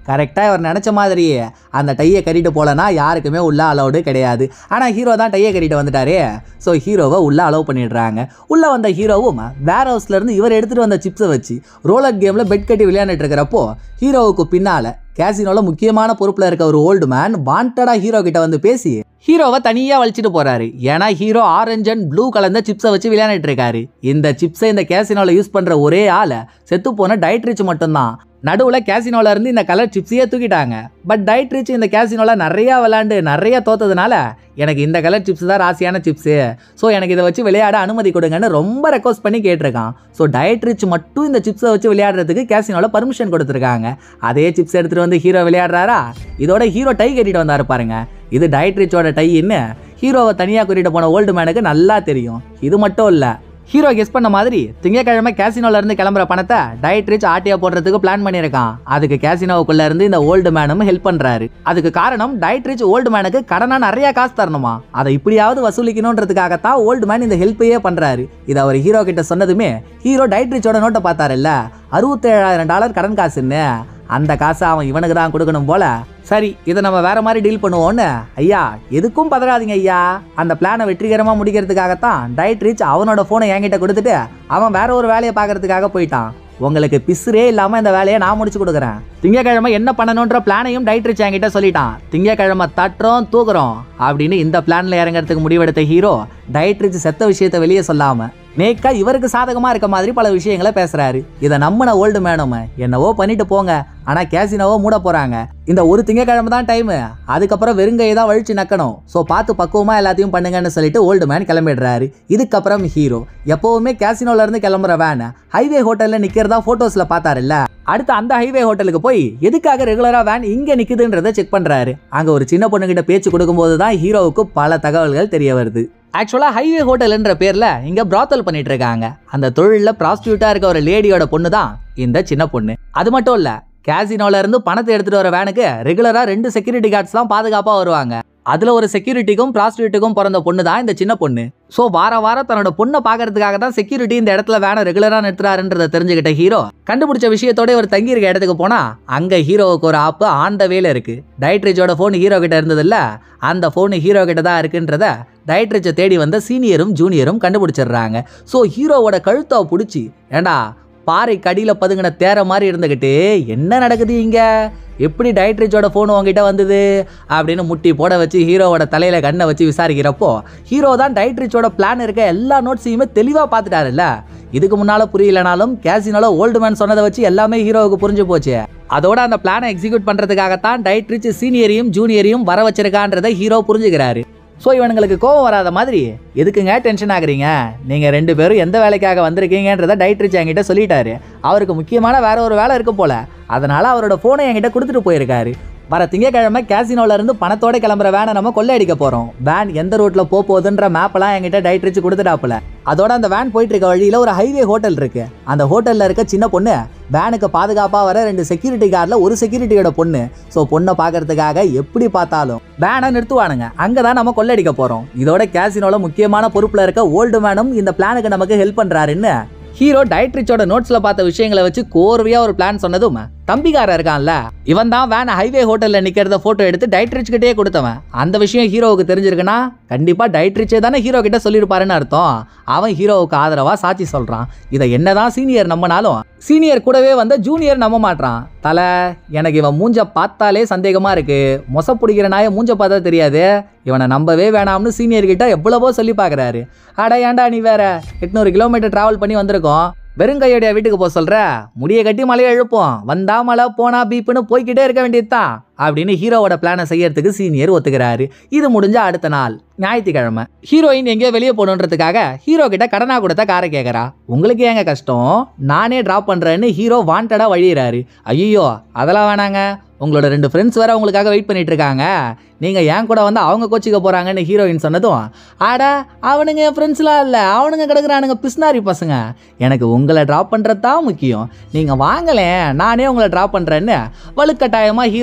கரெக்டாக இவர் நினச்ச மாதிரியே அந்த டையை கட்டிட்டு போலனா யாருக்குமே உள்ள அலௌடு கிடையாது ஆனால் ஹீரோ தான் டையை கட்டிட்டு வந்துட்டாரே ஸோ ஹீரோவை உள்ள அலோவ் பண்ணிடுறாங்க உள்ளே வந்த ஹீரோவும் வேர் ஹவுஸ்லேருந்து இவர் எடுத்துகிட்டு வந்த சிப்ஸை வச்சு ரோலர் கேமில் பெட் கட்டி விளையாண்டுட்டு இருக்கிறப்போ ஹீரோவுக்கு பின்னால் கேசினோவில் முக்கியமான பொறுப்பில் இருக்க ஒரு ஓல்டு மேன் வாண்டடாக ஹீரோ கிட்ட வந்து பேசி ஹீரோவை தனியாக வலிச்சிட்டு போறாரு ஏன்னா ஹீரோ ஆரஞ்சு அண்ட் ப்ளூ கலந்த சிப்ஸை வச்சு விளையாண்டுட்டு இருக்காரு இந்த சிப்ஸை இந்த கேசினோவில் யூஸ் பண்ணுற ஒரே ஆளை செத்து போன டைட் ரிச் மட்டும்தான் நடுவில் கேசினோல இருந்து இந்த கலர் சிப்ஸையே தூக்கிட்டாங்க பட் டைட் ரிச் இந்த கேசினோல நிறையா விளாண்டு நிறைய தோத்ததுனால எனக்கு இந்த கலர் சிப்ஸ் தான் ராசியான சிப்ஸு ஸோ எனக்கு இதை வச்சு விளையாட அனுமதி கொடுங்கன்னு ரொம்ப ரெக்வஸ்ட் பண்ணி கேட்டிருக்கான் ஸோ டயட் ரிச் மட்டும் இந்த சிப்ஸை வச்சு விளையாடுறதுக்கு கேசினோல பர்மிஷன் கொடுத்துருக்காங்க அதே சிப்ஸ் எடுத்துகிட்டு வந்து ஹீரோ விளையாடுறாரா இதோட ஹீரோ டை கட்டிட்டு வந்தாரு பாருங்க இது டயட் ரிச்சோட டைன்னு ஹீரோவை தனியாக கூட்டிட்டு போன ஓல்டு மேனுக்கு நல்லா தெரியும் இது மட்டும் இல்லை ஹீரோ கெஸ் பண்ண மாதிரி திங்கக்கிழமை கேசினோல இருந்து கிளம்புற பணத்தை டயட் ரிச் ஆட்டியா போடுறதுக்கு பிளான் பண்ணியிருக்கான் அதுக்கு கேசினோவுக்குள்ள இருந்து இந்த ஓல்டு மேனும் ஹெல்ப் பண்றாரு அதுக்கு காரணம் டயட் ரிச் ஓல்டு மேனுக்கு கடனா நிறைய காசு தரணுமா அதை இப்படியாவது வசூலிக்கணுன்றதுக்காகத்தான் ஓல்டு மேன் இந்த ஹெல்ப்பையே பண்றாரு இதை அவர் ஹீரோ கிட்ட சொன்னதுமே ஹீரோ டயட் ரிச்சோட நோட்டை பார்த்தாருல்ல அறுபத்தேழாயிரம் டாலர் கடன் காசுன்னு அந்த காசை அவன் இவனுக்கு தான் கொடுக்கணும் போல சரி இதை நம்ம வேற மாதிரி டீல் பண்ணுவோன்னு ஐயா எதுக்கும் பதறாதீங்க ஐயா அந்த பிளானை வெற்றிகரமாக முடிக்கிறதுக்காகத்தான் டயட் ரிச் அவனோட ஃபோனை என்கிட்ட கொடுத்துட்டு அவன் வேற ஒரு வேலையை பார்க்கறதுக்காக போயிட்டான் உங்களுக்கு பிசுரே இல்லாமல் இந்த வேலையை நான் முடிச்சு கொடுக்குறேன் திங்கக்கிழமை என்ன பண்ணணுன்ற பிளானையும் டயட் ரிச் என்கிட்ட சொல்லிட்டான் திங்கக்கிழமை தட்டுறோம் தூக்குறோம் அப்படின்னு இந்த பிளான்ல இறங்குறதுக்கு முடிவெடுத்த ஹீரோ டயட் ரிச் செத்த விஷயத்தை வெளியே சொல்லாம நேக்கா இவருக்கு சாதகமா இருக்க மாதிரி பல விஷயங்களை பேசுறாரு இதை நம்பின ஓல்டு மேனும் என்னவோ பண்ணிட்டு போங்க ஆனா கேசினவோ மூட போறாங்க இந்த ஒரு திங்கக்கிழமை தான் டைம் அதுக்கப்புறம் வெறுங்கையை தான் வழிச்சு நக்கணும் ஸோ பார்த்து பக்குவமா எல்லாத்தையும் பண்ணுங்கன்னு சொல்லிட்டு ஓல்டு மேன் கிளம்பிடுறாரு இதுக்கப்புறம் ஹீரோ எப்பவுமே கேசினோல இருந்து கிளம்புற வேன் ஹைவே ஹோட்டல்ல நிக்கிறதா போட்டோஸ்ல பார்த்தாருல்ல அடுத்து அந்த ஹைவே ஹோட்டலுக்கு போய் எதுக்காக ரெகுலரா வேன் இங்க நிக்குதுன்றதை செக் பண்றாரு அங்க ஒரு சின்ன பொண்ணுகிட்ட பேச்சு கொடுக்கும்போது தான் ஹீரோவுக்கு பல தகவல்கள் தெரிய வருது ஆக்சுவலா ஹைவே ஹோட்டல்ன்ற பேர்ல இங்க பிராத்தல் பண்ணிட்டு இருக்காங்க அந்த தொழில்ல ப்ராஸ்டியூட்டா இருக்க ஒரு லேடியோட பொண்ணு தான் இந்த சின்ன பொண்ணு அது மட்டும் இல்ல கேசினோல இருந்து பணத்தை எடுத்துட்டு வர வேனுக்கு ரெகுலரா ரெண்டு செக்யூரிட்டி கார்ட்ஸ் தான் பாதுகாப்பா வருவாங்க அதுல ஒரு செக்யூரிட்டிக்கும் ப்ராஸ்டியூட்டுக்கும் பிறந்த பொண்ணு தான் இந்த சின்ன பொண்ணு ஸோ வார வாரம் தன்னோட பொண்ணை பார்க்கறதுக்காக தான் செக்யூரிட்டி இந்த இடத்துல வேனை ரெகுலரா நிறுத்துறாருன்றதை தெரிஞ்சுக்கிட்ட ஹீரோ கண்டுபிடிச்ச விஷயத்தோட இவர் தங்கி இருக்க இடத்துக்கு போனா அங்க ஹீரோவுக்கு ஒரு ஆப்பு ஆன் த வேல இருக்கு டைட்ரிஜோட ஃபோன் ஹீரோ கிட்ட இருந்ததுல்ல அந்த ஃபோன் ஹீரோ கிட்ட தான் இருக்குன்றத டைட்ரிச்சை தேடி வந்த சீனியரும் ஜூனியரும் கண்டுபிடிச்சிடுறாங்க ஸோ ஹீரோவோட கழுத்தை பிடிச்சி ஏண்டா பாறை கடியில் பதுங்கின தேர மாதிரி இருந்துக்கிட்டு என்ன நடக்குது இங்க எப்படி டயட்ரிச்சோட ஃபோன் உங்ககிட்ட வந்தது அப்படின்னு முட்டி போட வச்சு ஹீரோவோட தலையில கண்ணை வச்சு விசாரிக்கிறப்போ ஹீரோ தான் டயட்ரிச்சோட பிளான் இருக்க எல்லா நோட்ஸையுமே தெளிவாக பார்த்துட்டாருல்ல இதுக்கு முன்னால புரியலனாலும் கேசினோல ஓல்டு மேன் சொன்னதை வச்சு எல்லாமே ஹீரோவுக்கு புரிஞ்சு போச்சு அதோட அந்த பிளானை எக்ஸிக்யூட் பண்றதுக்காகத்தான் டயட்ரிச் சீனியரையும் ஜூனியரையும் வர வச்சிருக்கான்றதை ஹீரோ புரிஞ்சுக்கிறாரு ஸோ இவனுங்களுக்கு கோவம் வராத மாதிரி எதுக்குங்க டென்ஷன் ஆகுறீங்க நீங்கள் ரெண்டு பேரும் எந்த வேலைக்காக வந்திருக்கீங்கன்றத டைட்ரிச் என்கிட்ட சொல்லிட்டாரு அவருக்கு முக்கியமான வேற ஒரு வேலை இருக்கு போல அதனால அவரோட ஃபோனை என்கிட்ட கொடுத்துட்டு போயிருக்காரு வர திங்கக்கிழமை கேசினோல இருந்து பணத்தோட கிளம்புற வேனை நம்ம கொள்ளையடிக்க போறோம் வேன் எந்த ரூட்ல போக போகுதுன்ற மேப்பெல்லாம் என்கிட்ட டைட்ரிச்சு கொடுத்துட்டாப்புல அதோட அந்த வேன் போயிட்டு இருக்க வழியில ஒரு ஹைவே ஹோட்டல் இருக்கு அந்த ஹோட்டல்ல இருக்க சின்ன பொண்ணு வேனுக்கு பாதுகாப்பா வர ரெண்டு செக்யூரிட்டி கார்டில் ஒரு செக்யூரிட்டியோட பொண்ணு ஸோ பொண்ணை பார்க்கறதுக்காக எப்படி பார்த்தாலும் வேனை நிறுத்துவானுங்க அங்கே தான் நம்ம கொள்ளடிக்க போறோம் இதோட கேசினோல முக்கியமான பொறுப்புல இருக்க ஓல்டு மேனும் இந்த பிளானுக்கு நமக்கு ஹெல்ப் பண்றாருன்னு ஹீரோ டயட்ரிச்சோட நோட்ஸ்ல பார்த்த விஷயங்களை வச்சு கோர்வையா ஒரு பிளான் சொன்னதும் தம்பிக்காரன் இருக்கான்ல இவன் தான் வேன் ஹைவே ஹோட்டல்ல நிக்கிறத போட்டோ எடுத்து டயட்ரிச் கிட்டே கொடுத்தவன் அந்த விஷயம் ஹீரோவுக்கு தெரிஞ்சிருக்குன்னா கண்டிப்பா டயட்ரிச்சே தானே ஹீரோ கிட்ட சொல்லியிருப்பாருன்னு அர்த்தம் அவன் ஹீரோவுக்கு ஆதரவா சாட்சி சொல்றான் இதை என்னதான் சீனியர் நம்பினாலும் சீனியர் கூடவே வந்த ஜூனியர் நம்ப மாட்றான் தலை எனக்கு இவன் மூஞ்ச பார்த்தாலே சந்தேகமா இருக்கு மொச பிடிக்கிற நாய மூஞ்ச பார்த்தா தெரியாது இவனை நம்பவே வேணாம்னு சீனியர் கிட்ட எவ்வளவோ சொல்லி பார்க்கறாரு அட ஏன்டா நீ வேற எட்நூறு கிலோமீட்டர் டிராவல் பண்ணி வந்திருக்கோம் வெறுங்கையோடைய வீட்டுக்கு போக சொல்ற முடிய கட்டி மலையை எழுப்போம் வந்தா மலை போனா பீப்புன்னு போய்க்கிட்டே இருக்க வேண்டியதுதான் அப்படின்னு ஹீரோவோட பிளானை செய்யறதுக்கு சீனியர் ஒத்துக்கிறாரு இது முடிஞ்ச அடுத்த நாள் ஞாயிற்றுக்கிழமை ஹீரோயின் எங்கேயோ வெளியே போகணுன்றதுக்காக ஹீரோ கிட்ட கடனா கொடுத்த காரை கேட்குறா உங்களுக்கு ஏங்க கஷ்டம் நானே ட்ராப் பண்ணுறேன்னு ஹீரோ வாண்டடாக வழியிறாரு ஐயோ அதெல்லாம் வேணாங்க உங்களோட ரெண்டு ஃப்ரெண்ட்ஸ் வேற உங்களுக்காக வெயிட் பண்ணிட்டு இருக்காங்க நீங்கள் ஏன் கூட வந்து அவங்க கோச்சிக்க போகிறாங்கன்னு ஹீரோயின் சொன்னதும் ஆட அவனுங்க என் ஃப்ரெண்ட்ஸ்லாம் இல்லை அவனுங்க கிடக்குறானுங்க பிஸ்னாரி பசங்க எனக்கு உங்களை ட்ராப் பண்ணுறது தான் முக்கியம் நீங்கள் வாங்கலேன் நானே உங்களை ட்ராப் பண்ணுறேன்னு வலுக்கட்டாயமாக ஹீரோ ஹீரோயின்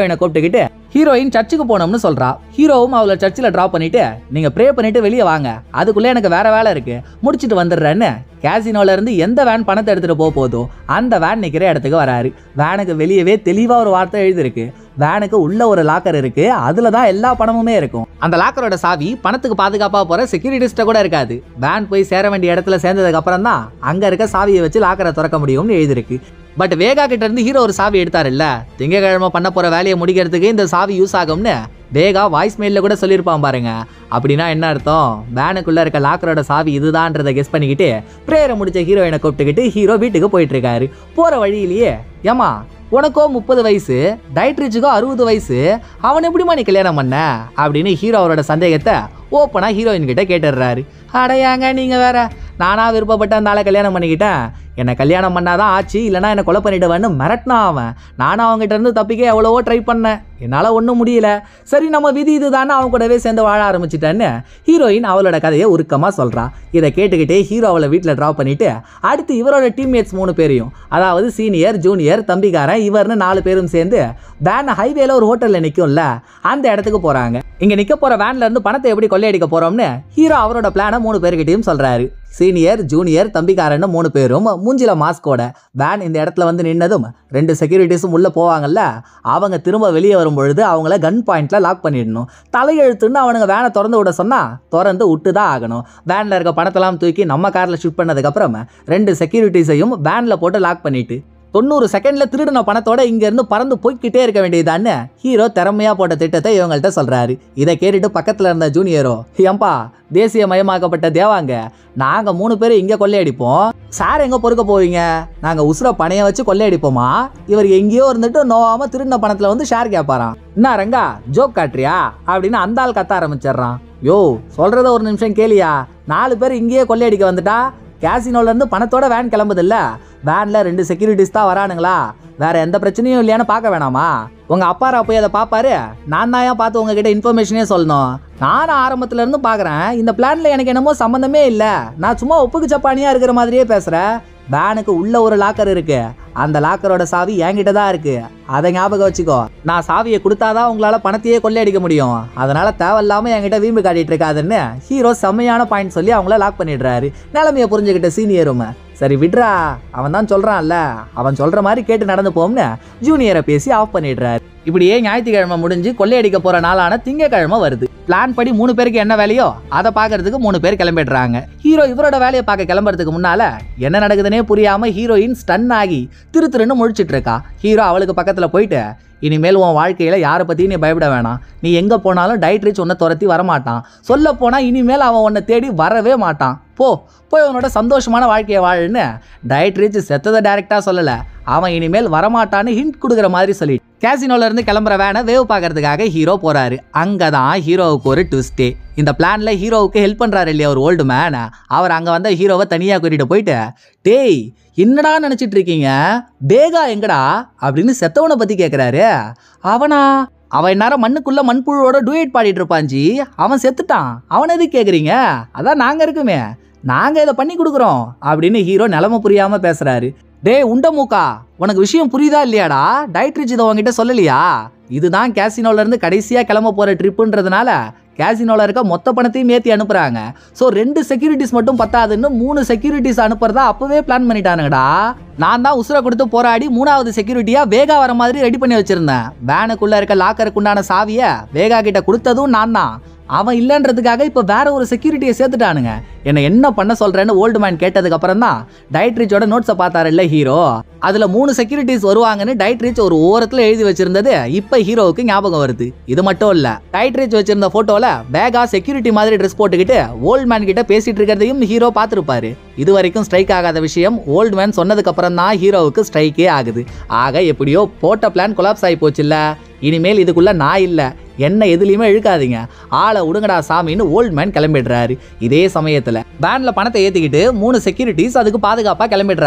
ஹீரோயினை கூப்பிட்டுக்கிட்டு ஹீரோயின் சர்ச்சுக்கு போனோம்னு சொல்றா ஹீரோவும் அவளை சர்ச்சில் டிராப் பண்ணிட்டு நீங்க ப்ரே பண்ணிட்டு வெளியே வாங்க அதுக்குள்ள எனக்கு வேற வேலை இருக்கு முடிச்சிட்டு வந்துடுறேன்னு கேசினோல இருந்து எந்த வேன் பணத்தை எடுத்துட்டு போக போதோ அந்த வேன் நிக்கிற இடத்துக்கு வராரு வேனுக்கு வெளியவே தெளிவா ஒரு வார்த்தை எழுதிருக்கு வேனுக்கு உள்ள ஒரு லாக்கர் இருக்கு அதுல தான் எல்லா பணமுமே இருக்கும் அந்த லாக்கரோட சாவி பணத்துக்கு பாதுகாப்பா போற செக்யூரிட்டிஸ்ட கூட இருக்காது வேன் போய் சேர வேண்டிய இடத்துல சேர்ந்ததுக்கு அப்புறம் தான் அங்க இருக்க சாவியை வச்சு லாக்கரை திறக்க முடியும்னு எழுதிருக்கு பட் வேகா கிட்ட இருந்து ஹீரோ ஒரு சாவி எடுத்தாருல்ல திங்கக்கிழமை பண்ண போற வேலையை முடிக்கிறதுக்கு இந்த சாவி யூஸ் ஆகும்னு வேகா வாய்ஸ் மெயிலில் கூட சொல்லியிருப்பான் பாருங்க அப்படின்னா என்ன அர்த்தம் வேனுக்குள்ள இருக்க லாக்கரோட சாவி இதுதான்றதை கெஸ் பண்ணிக்கிட்டு பிரேயரை முடிச்ச ஹீரோயினை கூப்பிட்டுக்கிட்டு ஹீரோ வீட்டுக்கு போயிட்டு இருக்காரு போற வழியிலேயே ஏமா உனக்கோ முப்பது வயசு டைட்ரிச்சுக்கோ அறுபது வயசு அவன் எப்படிமா நீ கல்யாணம் பண்ண அப்படின்னு ஹீரோ அவரோட சந்தேகத்தை ஓப்பனா ஹீரோயின் கிட்ட கேட்டுடுறாரு அடையாங்க நீங்க வேற நானா விருப்பப்பட்ட அந்த ஆளை கல்யாணம் பண்ணிக்கிட்டேன் என்னை கல்யாணம் பண்ணாதான் ஆச்சு இல்லைனா என்னை கொலை பண்ணிடுவேன்னு மிரட்டினா அவன் நானும் அவங்ககிட்ட இருந்து தப்பிக்க எவ்வளவோ ட்ரை பண்ணேன் என்னால் ஒன்றும் முடியல சரி நம்ம விதி இதுதானே அவன் கூடவே சேர்ந்து வாழ ஆரம்பிச்சிட்டேன்னு ஹீரோயின் அவளோட கதையை உருக்கமாக சொல்கிறா இதை கேட்டுக்கிட்டே ஹீரோ அவளை வீட்டில் ட்ராப் பண்ணிட்டு அடுத்து இவரோட டீம்மேட்ஸ் மூணு பேரையும் அதாவது சீனியர் ஜூனியர் தம்பிக்காரன் இவர்னு நாலு பேரும் சேர்ந்து வேன் ஹைவேல ஒரு ஹோட்டலில் நிற்கும்ல அந்த இடத்துக்கு போகிறாங்க இங்கே நிற்க போகிற வேன்ல இருந்து பணத்தை எப்படி கொள்ளையடிக்க போகிறோம்னு ஹீரோ அவரோட பிளானை மூணு பேர்கிட்டையும் சொல்கிறாரு சீனியர் ஜூனியர் தம்பிக்காரன்னு மூணு பேரும் மூஞ்சில மாஸ்கோட வேன் இந்த இடத்துல வந்து நின்னதும் ரெண்டு செக்யூரிட்டிஸும் உள்ளே போவாங்கல்ல அவங்க திரும்ப வெளியே வரும் பொழுது அவங்கள கன் பாயிண்ட்ல லாக் பண்ணிடணும் தலையெழுத்துன்னு அவனுங்க வேனை திறந்து விட சொன்னா திறந்து விட்டு தான் ஆகணும் வேனில் இருக்க பணத்தெல்லாம் தூக்கி நம்ம காரில் ஷிஃப்ட் பண்ணதுக்கப்புறம் ரெண்டு செக்யூரிட்டிஸையும் வேனில் போட்டு லாக் பண்ணிட்டு தொண்ணூறு செகண்ட்ல திருடின பணத்தோட இங்க இருந்து பறந்து போய்க்கிட்டே இருக்க வேண்டியதான்னு ஹீரோ திறமையா போட்ட திட்டத்தை இவங்கள்ட்ட சொல்றாரு இதை கேட்டுட்டு பக்கத்துல இருந்த ஜூனியரோ ஏம்பா தேசிய மயமாக்கப்பட்ட தேவாங்க நாங்க மூணு பேரும் இங்க கொள்ளையடிப்போம் சார் எங்க பொறுக்க போவீங்க நாங்க உசுர பணைய வச்சு கொள்ளையடிப்போமா இவர் எங்கேயோ இருந்துட்டு நோவாம திருடின பணத்துல வந்து ஷேர் கேட்பாராம் என்ன ரங்கா ஜோக் காட்டுறியா அப்படின்னு அந்த ஆள் கத்த ஆரம்பிச்சிடுறான் யோ சொல்றத ஒரு நிமிஷம் கேளியா நாலு பேர் இங்கேயே கொள்ளையடிக்க வந்துட்டா கேசினோல இருந்து பணத்தோட வேன் கிளம்புதில்ல வேன்ல ரெண்டு செக்யூரிட்டிஸ் தான் வரானுங்களா வேற எந்த பிரச்சனையும் இல்லையான்னு பார்க்க வேணாமா உங்க அப்பாரா போய் அதை பாப்பாரு நான் தான் ஏன் பார்த்து உங்ககிட்ட இன்ஃபர்மேஷனே சொல்லணும் நானும் ஆரம்பத்துல இருந்து பார்க்கறேன் இந்த பிளான்ல எனக்கு என்னமோ சம்மந்தமே இல்லை நான் சும்மா ஒப்புக்கு சப்பானியா இருக்கிற மாதிரியே பேசுறேன் வேனுக்கு உள்ள ஒரு லாக்கர் இருக்கு அந்த லாக்கரோட சாவி என்கிட்ட தான் இருக்கு அதை ஞாபகம் வச்சுக்கோ நான் சாவியை கொடுத்தாதான் உங்களால பணத்தையே கொள்ளையடிக்க முடியும் அதனால தேவையில்லாம என்கிட்ட வீம்பு காட்டிட்டு இருக்காதுன்னு ஹீரோ செம்மையான பாயிண்ட் சொல்லி அவங்கள லாக் பண்ணிடுறாரு நிலைமையை புரிஞ்சுக்கிட்ட சீனியரும் சரி விட்றா அவன் தான் சொல்றான்ல அவன் சொல்ற மாதிரி கேட்டு நடந்து போம்னு ஜூனியரை பேசி ஆஃப் பண்ணிடுறாரு இப்படியே ஞாயிற்றுக்கிழமை முடிஞ்சு கொள்ளையடிக்க போற நாளான திங்கக்கிழமை வருது பிளான் படி மூணு பேருக்கு என்ன வேலையோ அதை பார்க்கறதுக்கு மூணு பேர் கிளம்பிடுறாங்க ஹீரோ இவரோட வேலையை பார்க்க கிளம்புறதுக்கு முன்னால என்ன நடக்குதுன்னே புரியாம ஹீரோயின் ஸ்டன் ஆகி திரு திருன்னு முழிச்சிட்டு இருக்கா ஹீரோ அவளுக்கு பக்கத்துல போயிட்டு இனிமேல் உன் வாழ்க்கையில யாரை பத்தியும் நீ பயப்பட வேணாம் நீ எங்க போனாலும் டைட்ரிச் உன்னை துரத்தி வரமாட்டான் சொல்ல போனா இனிமேல் அவன் உன்னை தேடி வரவே மாட்டான் போ போய் உன்னோட சந்தோஷமான வாழ்க்கையை வாழுன்னு டைட்ரிச் செத்ததை டைரக்டா சொல்லல அவன் இனிமேல் வரமாட்டான்னு ஹிண்ட் கொடுக்குற மாதிரி சொல்லி கேசினோல இருந்து கிளம்புற வேனை வேவ் பார்க்கறதுக்காக ஹீரோ போறாரு அங்கதான் ஹீரோவுக்கு ஒரு ட்விஸ்டே இந்த பிளான்ல ஹீரோவுக்கு ஹெல்ப் பண்றாரு இல்லையா ஒரு ஓல்டு மேன் அவர் அங்க வந்த ஹீரோவை தனியா கூட்டிட்டு போயிட்டு டேய் என்னடா நினைச்சிட்டு இருக்கீங்க பேகா எங்கடா அப்படின்னு செத்தவனை பத்தி கேக்குறாரு அவனா அவன் இந்நேரம் மண்ணுக்குள்ள மண்புழுவோட டூயட் பாடிட்டு இருப்பான் ஜி அவன் செத்துட்டான் அவன் எதுக்கு கேக்குறீங்க அதான் நாங்க இருக்குமே நாங்க இதை பண்ணி கொடுக்குறோம் அப்படின்னு ஹீரோ நிலைமை புரியாம பேசுறாரு டேய் உண்ட மூக்கா உனக்கு விஷயம் புரியுதா இல்லையாடா டைட்ரிச் இதை உங்ககிட்ட சொல்லலையா இதுதான் கேசினோல இருந்து கடைசியா கிளம்ப போற ட்ரிப்புன்றதுனால கேசினோல இருக்க மொத்த பணத்தையும் ஏற்றி அனுப்புறாங்க ஸோ ரெண்டு செக்யூரிட்டிஸ் மட்டும் பத்தாதுன்னு மூணு செக்யூரிட்டிஸ் அனுப்புறதா அப்பவே பிளான் பண்ணிட்டானுங்கடா நான் தான் உசுரை கொடுத்து போராடி மூணாவது செக்யூரிட்டியா வேகா வர மாதிரி ரெடி பண்ணி வச்சிருந்தேன் வேனுக்குள்ள இருக்க லாக்கருக்கு உண்டான சாவியை வேகா கிட்ட கொடுத்ததும் நான் தான் அவன் இல்லைன்றதுக்காக இப்போ வேற ஒரு செக்யூரிட்டியை சேர்த்துட்டானுங்க என்னை என்ன பண்ண சொல்றேன்னு ஓல்டு மேன் கேட்டதுக்கு அப்புறம் தான் டைட்ரிச்சோட நோட்ஸை பார்த்தாரு இல்ல ஹீரோ அதுல மூணு செக்யூரிட்டிஸ் வருவாங்கன்னு டைட்ரிச் ஒரு ஓரத்துல எழுதி வச்சிருந்தது இப்ப ஹீரோவுக்கு ஞாபகம் வருது இது மட்டும் இல்ல டைட்ரிச் வச்சிருந்த போட்டோல பேகா செக்யூரிட்டி மாதிரி ட்ரெஸ் போட்டுக்கிட்டு ஓல்டு மேன் கிட்ட பேசிட்டு இருக்கிறதையும் ஹீரோ பார்த்திருப்பாரு இது வரைக்கும் ஸ்ட்ரைக் ஆகாத விஷயம் ஓல்டு மேன் சொன்னதுக்கு அப்புறம் தான் ஹீரோவுக்கு ஸ்ட்ரைக்கே ஆகுது ஆக எப்படியோ போட்ட பிளான் கொலாப்ஸ் ஆகி போச்சுல்ல இனிமேல் இதுக்குள்ள நான் இல்ல என்ன எதுலையுமே இழுக்காதீங்க ஆளை விடுங்கடா சாமின்னு ஓல்ட் மேன் கிளம்பிடுறாரு இதே சமயத்துல வேன்ல பணத்தை ஏத்திக்கிட்டு மூணு செக்யூரிட்டிஸ் அதுக்கு பாதுகாப்பா கிளம்பிடுறாங்க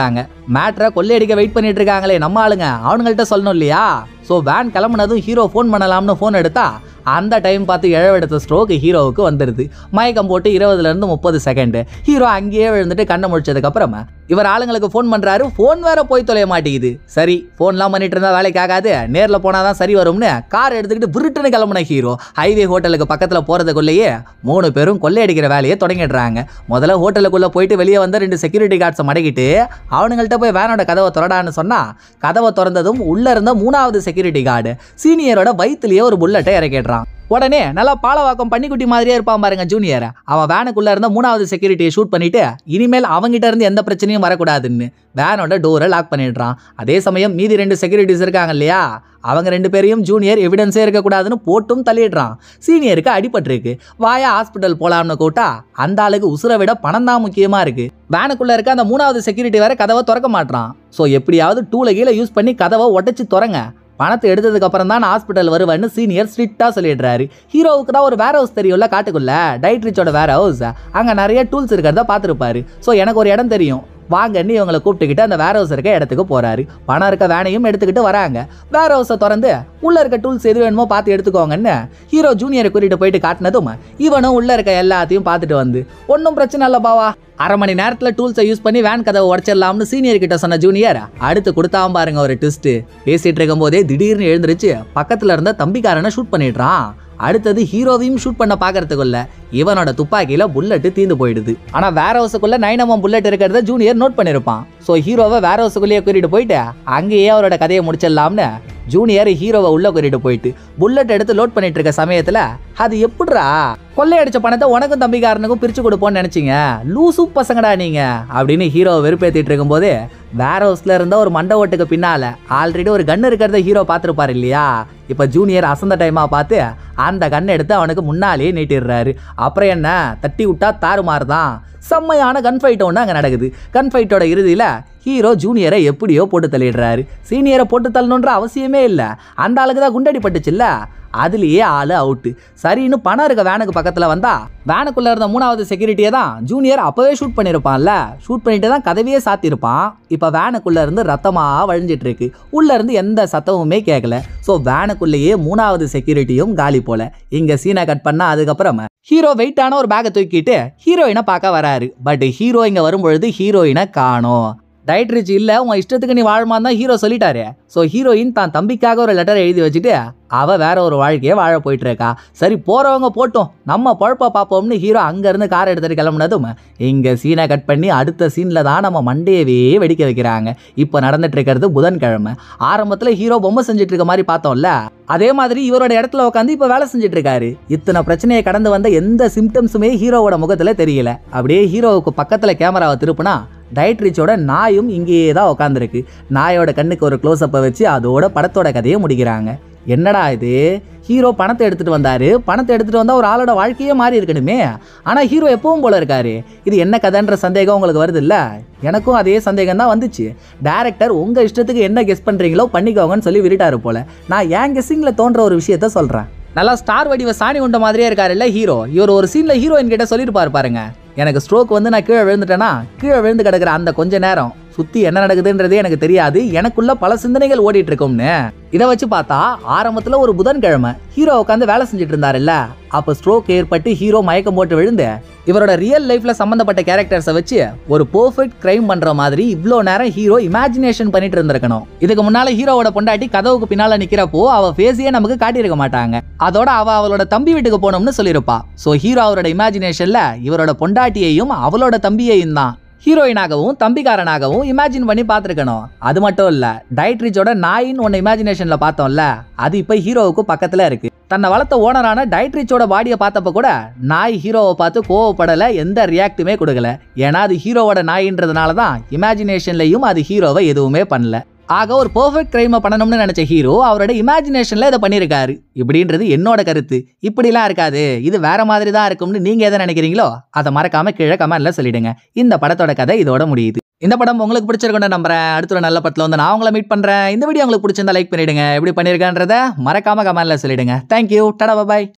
மேட்ரை கொள்ளையடிக்க வெயிட் பண்ணிட்டு இருக்காங்களே நம்ம ஆளுங்க அவனுங்கள்ட்ட சொல்லணும் இல்லையா ஸோ வேன் கிளம்புனதும் ஹீரோ ஃபோன் பண்ணலாம்னு ஃபோன் எடுத்தா அந்த டைம் பார்த்து இழவெடுத்த ஸ்ட்ரோக் ஹீரோவுக்கு வந்துடுது மயக்கம் போட்டு இருபதுல இருந்து முப்பது செகண்ட் ஹீரோ அங்கேயே விழுந்துட்டு கண்ணை முடிச்சதுக்கு அப்புறமா இவர் ஆளுங்களுக்கு ஃபோன் பண்றாரு ஃபோன் வேற போய் தொலைய மாட்டேங்குது சரி ஃபோன்லாம் பண்ணிட்டு இருந்தா வேலைக்கு ஆகாது நேர்ல போனாதான் சரி வரும்னு கார் எடுத்துக்கிட்டு விருட்டுன்னு கிளம்புன ஹீரோ ஹைவே ஹோட்டலுக்கு பக்கத்துல போறதுக்குள்ளேயே மூணு பேரும் கொள்ளையடிக்கிற வேலையை தொடங்கிடுறாங்க முதல்ல ஹோட்டலுக்குள்ள போயிட்டு வெளியே வந்த ரெண்டு செக்யூரிட்டி கார்ட்ஸை மடக்கிட்டு அவனுங்கள்ட்ட போய் வேனோட கதவை திறடான்னு சொன்னா கதவை திறந்ததும் உள்ள இருந்த மூணாவது செக்யூரிட்டி கார்டு சீனியரோட வயிற்றுலயே ஒரு புல்லட்டை இறக்கிடுறான் உடனே நல்லா பாலவாக்கம் பன்னிக்குட்டி மாதிரியே இருப்பான் பாருங்க ஜூனியர் அவன் வேனுக்குள்ள இருந்த மூணாவது செக்யூரிட்டியை ஷூட் பண்ணிட்டு இனிமேல் அவங்கிட்ட இருந்து எந்த பிரச்சனையும் வரக்கூடாதுன்னு வேனோட டோரை லாக் பண்ணிடுறான் அதே சமயம் மீதி ரெண்டு செக்யூரிட்டிஸ் இருக்காங்க இல்லையா அவங்க ரெண்டு பேரையும் ஜூனியர் எவிடன்ஸே இருக்கக்கூடாதுன்னு போட்டும் தள்ளிடுறான் சீனியருக்கு அடிபட்டிருக்கு வாயா ஹாஸ்பிட்டல் போலாம்னு கூட்டா அந்த ஆளுக்கு உசுரை விட பணம் தான் முக்கியமா இருக்கு வேனுக்குள்ள இருக்க அந்த மூணாவது செக்யூரிட்டி வேற கதவை திறக்க மாட்றான் ஸோ எப்படியாவது டூல கீழே யூஸ் பண்ணி கதவை உடைச்சு திறங்க பணத்தை எடுத்ததுக்கு அப்புறம் தான் ஹாஸ்பிட்டல் வருவேன்னு சீனியர் ஸ்ட்ரிக்டா சொல்லிடுறாரு ஹீரோவுக்கு தான் ஒரு வேர் ஹவுஸ் தெரியும்ல காட்டுக்குள்ள டைட்ரிச்சோட வேர் ஹவுஸ் அங்க நிறைய டூல்ஸ் இருக்கிறத பார்த்துருப்பாரு ஸோ எனக்கு ஒரு இடம் தெரியும் வாங்கன்னு இவங்களை கூப்பிட்டுக்கிட்டு அந்த வேர் ஹவுஸ் இருக்க இடத்துக்கு போறாரு பணம் இருக்க வேனையும் எடுத்துக்கிட்டு வராங்க வேர் ஹவுஸை திறந்து உள்ள இருக்க டூல்ஸ் எது வேணுமோ பார்த்து எடுத்துக்கோங்கன்னு ஹீரோ ஜூனியரை கூட்டிட்டு போயிட்டு காட்டினதும் இவனும் உள்ள இருக்க எல்லாத்தையும் பார்த்துட்டு வந்து ஒன்றும் பிரச்சனை இல்லை பாவா அரை மணி நேரத்தில் டூல்ஸை யூஸ் பண்ணி வேன் கதவை உடச்சிடலாம்னு சீனியர் கிட்ட சொன்ன ஜூனியர் அடுத்து கொடுத்தாம பாருங்க ஒரு ட்விஸ்ட் பேசிட்டு இருக்கும் போதே திடீர்னு எழுந்திருச்சு பக்கத்துல இருந்த தம்பிக்காரனை ஷூட் பண்ணிடுறான் அடுத்தது ஹீரோவையும் ஷூட் பண்ண பாக்குறதுக்குள்ள இவனோட துப்பாக்கியில புல்லட் தீந்து போயிடுது ஆனா வேற ஹவுஸுக்குள்ள நைன் எம்எம் புல்லட் இருக்கிறத ஜூனியர் நோட் பண்ணிருப்பான் ஸோ ஹீரோவை வேற ஹவுஸுக்குள்ளேயே கூட்டிட்டு போயிட்டு அங்கேயே அவரோட கதையை முடிச்சிடலாம்னு ஜூனியர் ஹீரோவை உள்ள கூட்டிட்டு போயிட்டு புல்லட் எடுத்து லோட் பண்ணிட்டு இருக்க சமயத்துல அது எப்படிரா கொள்ளையடிச்ச பணத்தை உனக்கும் தம்பிக்காரனுக்கும் பிரிச்சு கொடுப்போம்னு நினைச்சீங்க லூசு பசங்கடா நீங்க அப்படின்னு ஹீரோவை வெறுப்பேத்திட்டு இருக்கும்போது வேற ஹவுஸ்ல இருந்த ஒரு மண்ட ஓட்டுக்கு பின்னால ஆல்ரெடி ஒரு கன் இருக்கிறத ஹீரோ பார்த்துருப்பாரு இல்லையா இப்ப ஜூனியர் அசந்த டைமா பார்த்து அந்த கன் எடுத்து அவனுக்கு முன்னாலேயே நீட்டிடுறாரு அப்புறம் என்ன தட்டி விட்டா தாறுமாறு தான் செம்மையான கன் ஃபைட் ஒன்று அங்கே நடக்குது கன் ஃபைட்டோட இறுதியில் ஹீரோ ஜூனியரை எப்படியோ போட்டு தள்ளிடுறாரு சீனியரை போட்டு தள்ளணுன்ற அவசியமே இல்லை அந்த ஆளுக்கு தான் குண்டடி பட்டுச்சுல்ல அதுலேயே ஆளு அவுட்டு சரின்னு பணம் இருக்க வேனுக்கு பக்கத்தில் வந்தா வேனுக்குள்ள இருந்த மூணாவது செக்யூரிட்டியை தான் ஜூனியர் அப்போவே ஷூட் பண்ணியிருப்பான்ல ஷூட் பண்ணிட்டு தான் கதவையே சாத்தியிருப்பான் இப்போ வேனுக்குள்ள இருந்து ரத்தமாக வழிஞ்சிட்டு இருக்கு உள்ள இருந்து எந்த சத்தமுமே கேட்கல ஸோ வேனுக்குள்ளேயே மூணாவது செக்யூரிட்டியும் காலி போல இங்க சீனை கட் பண்ணா அதுக்கப்புறம் ஹீரோ வெயிட்டான ஒரு பேக்கை தூக்கிட்டு ஹீரோயினை பார்க்க வராரு பட் ஹீரோ இங்க வரும்பொழுது ஹீரோயினை காணோம் டைட்ரிச் இல்ல உன் இஷ்டத்துக்கு நீ வாழ்மான்னு தான் ஹீரோ சொல்லிட்டாரு ஸோ ஹீரோயின் தான் தம்பிக்காக ஒரு லெட்டர் எழுதி வச்சுட்டு அவ வேற ஒரு வாழ்க்கையை வாழ போயிட்டு இருக்கா சரி போறவங்க போட்டோம் நம்ம பொழப்ப பார்ப்போம்னு ஹீரோ அங்க இருந்து கார் எடுத்துட்டு கிளம்புனதும் இங்க சீனை கட் பண்ணி அடுத்த சீன்ல தான் நம்ம மண்டையவே வெடிக்க வைக்கிறாங்க இப்போ நடந்துட்டு இருக்கிறது புதன்கிழமை ஆரம்பத்துல ஹீரோ பொம்மை செஞ்சுட்டு இருக்க மாதிரி பார்த்தோம்ல அதே மாதிரி இவரோட இடத்துல உட்காந்து இப்போ வேலை செஞ்சுட்டு இருக்காரு இத்தனை பிரச்சனையை கடந்து வந்த எந்த சிம்டம்ஸுமே ஹீரோவோட முகத்துல தெரியல அப்படியே ஹீரோவுக்கு பக்கத்துல கேமராவை திருப்புனா டைட்ரிச்சோட நாயும் இங்கேயே தான் உட்காந்துருக்கு நாயோட கண்ணுக்கு ஒரு க்ளோஸ்அப்பை வச்சு அதோட படத்தோட கதையை முடிக்கிறாங்க என்னடா இது ஹீரோ பணத்தை எடுத்துட்டு வந்தாரு பணத்தை எடுத்துட்டு வந்தா ஒரு ஆளோட வாழ்க்கையே மாறி இருக்கணுமே ஆனா ஹீரோ எப்பவும் போல இருக்காரு இது என்ன கதைன்ற சந்தேகம் உங்களுக்கு வருது இல்ல எனக்கும் அதே சந்தேகம் தான் வந்துச்சு டேரக்டர் உங்க இஷ்டத்துக்கு என்ன கெஸ் பண்றீங்களோ பண்ணிக்கோங்கன்னு சொல்லி விட்டுட்டாரு போல நான் என் கெஸ்ஸிங்ல தோன்ற ஒரு விஷயத்த சொல்றேன் நல்லா ஸ்டார் வடிவ சாணி உண்ட மாதிரியே இருக்காரு இல்ல ஹீரோ இவர் ஒரு சீன்ல ஹீரோயின் கிட்ட சொல்லியிருப்பாரு பாருங்க எனக்கு ஸ்ட்ரோக் வந்து நான் கீழே விழுந்துட்டேன்னா கீழே விழுந்து கிடக்குற அந்த கொஞ்ச நேரம் சுத்தி என்ன நடக்குதுன்றதே எனக்கு தெரியாது எனக்குள்ள பல சிந்தனைகள் ஓடிட்டு இருக்கும்னு இதை வச்சு பார்த்தா ஆரம்பத்துல ஒரு புதன்கிழமை ஹீரோ உட்காந்து வேலை செஞ்சுட்டு இருந்தாருல்ல அப்ப ஸ்ட்ரோக் ஏற்பட்டு ஹீரோ மயக்கம் போட்டு விழுந்து இவரோட ரியல் லைஃப்ல சம்பந்தப்பட்ட கேரக்டர்ஸை வச்சு ஒரு பெர்ஃபெக்ட் கிரைம் பண்ற மாதிரி இவ்வளோ நேரம் ஹீரோ இமேஜினேஷன் பண்ணிட்டு இருந்திருக்கணும் இதுக்கு முன்னால ஹீரோவோட பொண்டாட்டி கதவுக்கு பின்னால நிக்கிறப்போ அவ ஃபேஸையே நமக்கு காட்டியிருக்க மாட்டாங்க அதோட அவ அவளோட தம்பி வீட்டுக்கு போனோம்னு சொல்லியிருப்பா ஸோ ஹீரோ அவரோட இமேஜினேஷன்ல இவரோட பொண்டாட்டியையும் அவளோட தம்பியையும் தான் ஹீரோயினாகவும் தம்பிக்காரனாகவும் இமேஜின் பண்ணி பார்த்துருக்கணும் அது மட்டும் இல்ல டைட்ரிச்சோட நாயின்னு ஒன்று இமேஜினேஷன்ல பார்த்தோம்ல அது இப்போ ஹீரோவுக்கு பக்கத்துல இருக்கு தன்னை வளர்த்த ஓனரான டைட்ரிச்சோட பாடியை பார்த்தப்ப கூட நாய் ஹீரோவை பார்த்து கோவப்படலை எந்த ரியாக்ட்டுமே கொடுக்கல ஏன்னா அது ஹீரோவோட நாயின்றதுனால தான் இமேஜினேஷன்லையும் அது ஹீரோவை எதுவுமே பண்ணல ஆக ஒரு பெர்ஃபெக்ட் கிரைமை பண்ணணும்னு நினைச்ச ஹீரோ அவரோட இமேஜினேஷன்ல இதை பண்ணியிருக்காரு இப்படின்றது என்னோட கருத்து இப்படிலாம் இருக்காது இது வேற மாதிரி தான் இருக்கும்னு நீங்க எதை நினைக்கிறீங்களோ அதை மறக்காம கீழே கமெண்ட்ல சொல்லிடுங்க இந்த படத்தோட கதை இதோட முடியுது இந்த படம் உங்களுக்கு பிடிச்சிருக்குன்னு நம்புறேன் அடுத்த ஒரு நல்ல படத்துல வந்து நான் உங்களை மீட் பண்றேன் இந்த வீடியோ உங்களுக்கு பிடிச்சிருந்தா லைக் பண்ணிடுங்க எப்படி பண்ணிருக்கேன்றத மறக்காம கமெண்ட்ல சொல்லிடுங்க தேங்க்யூ டடா பாய்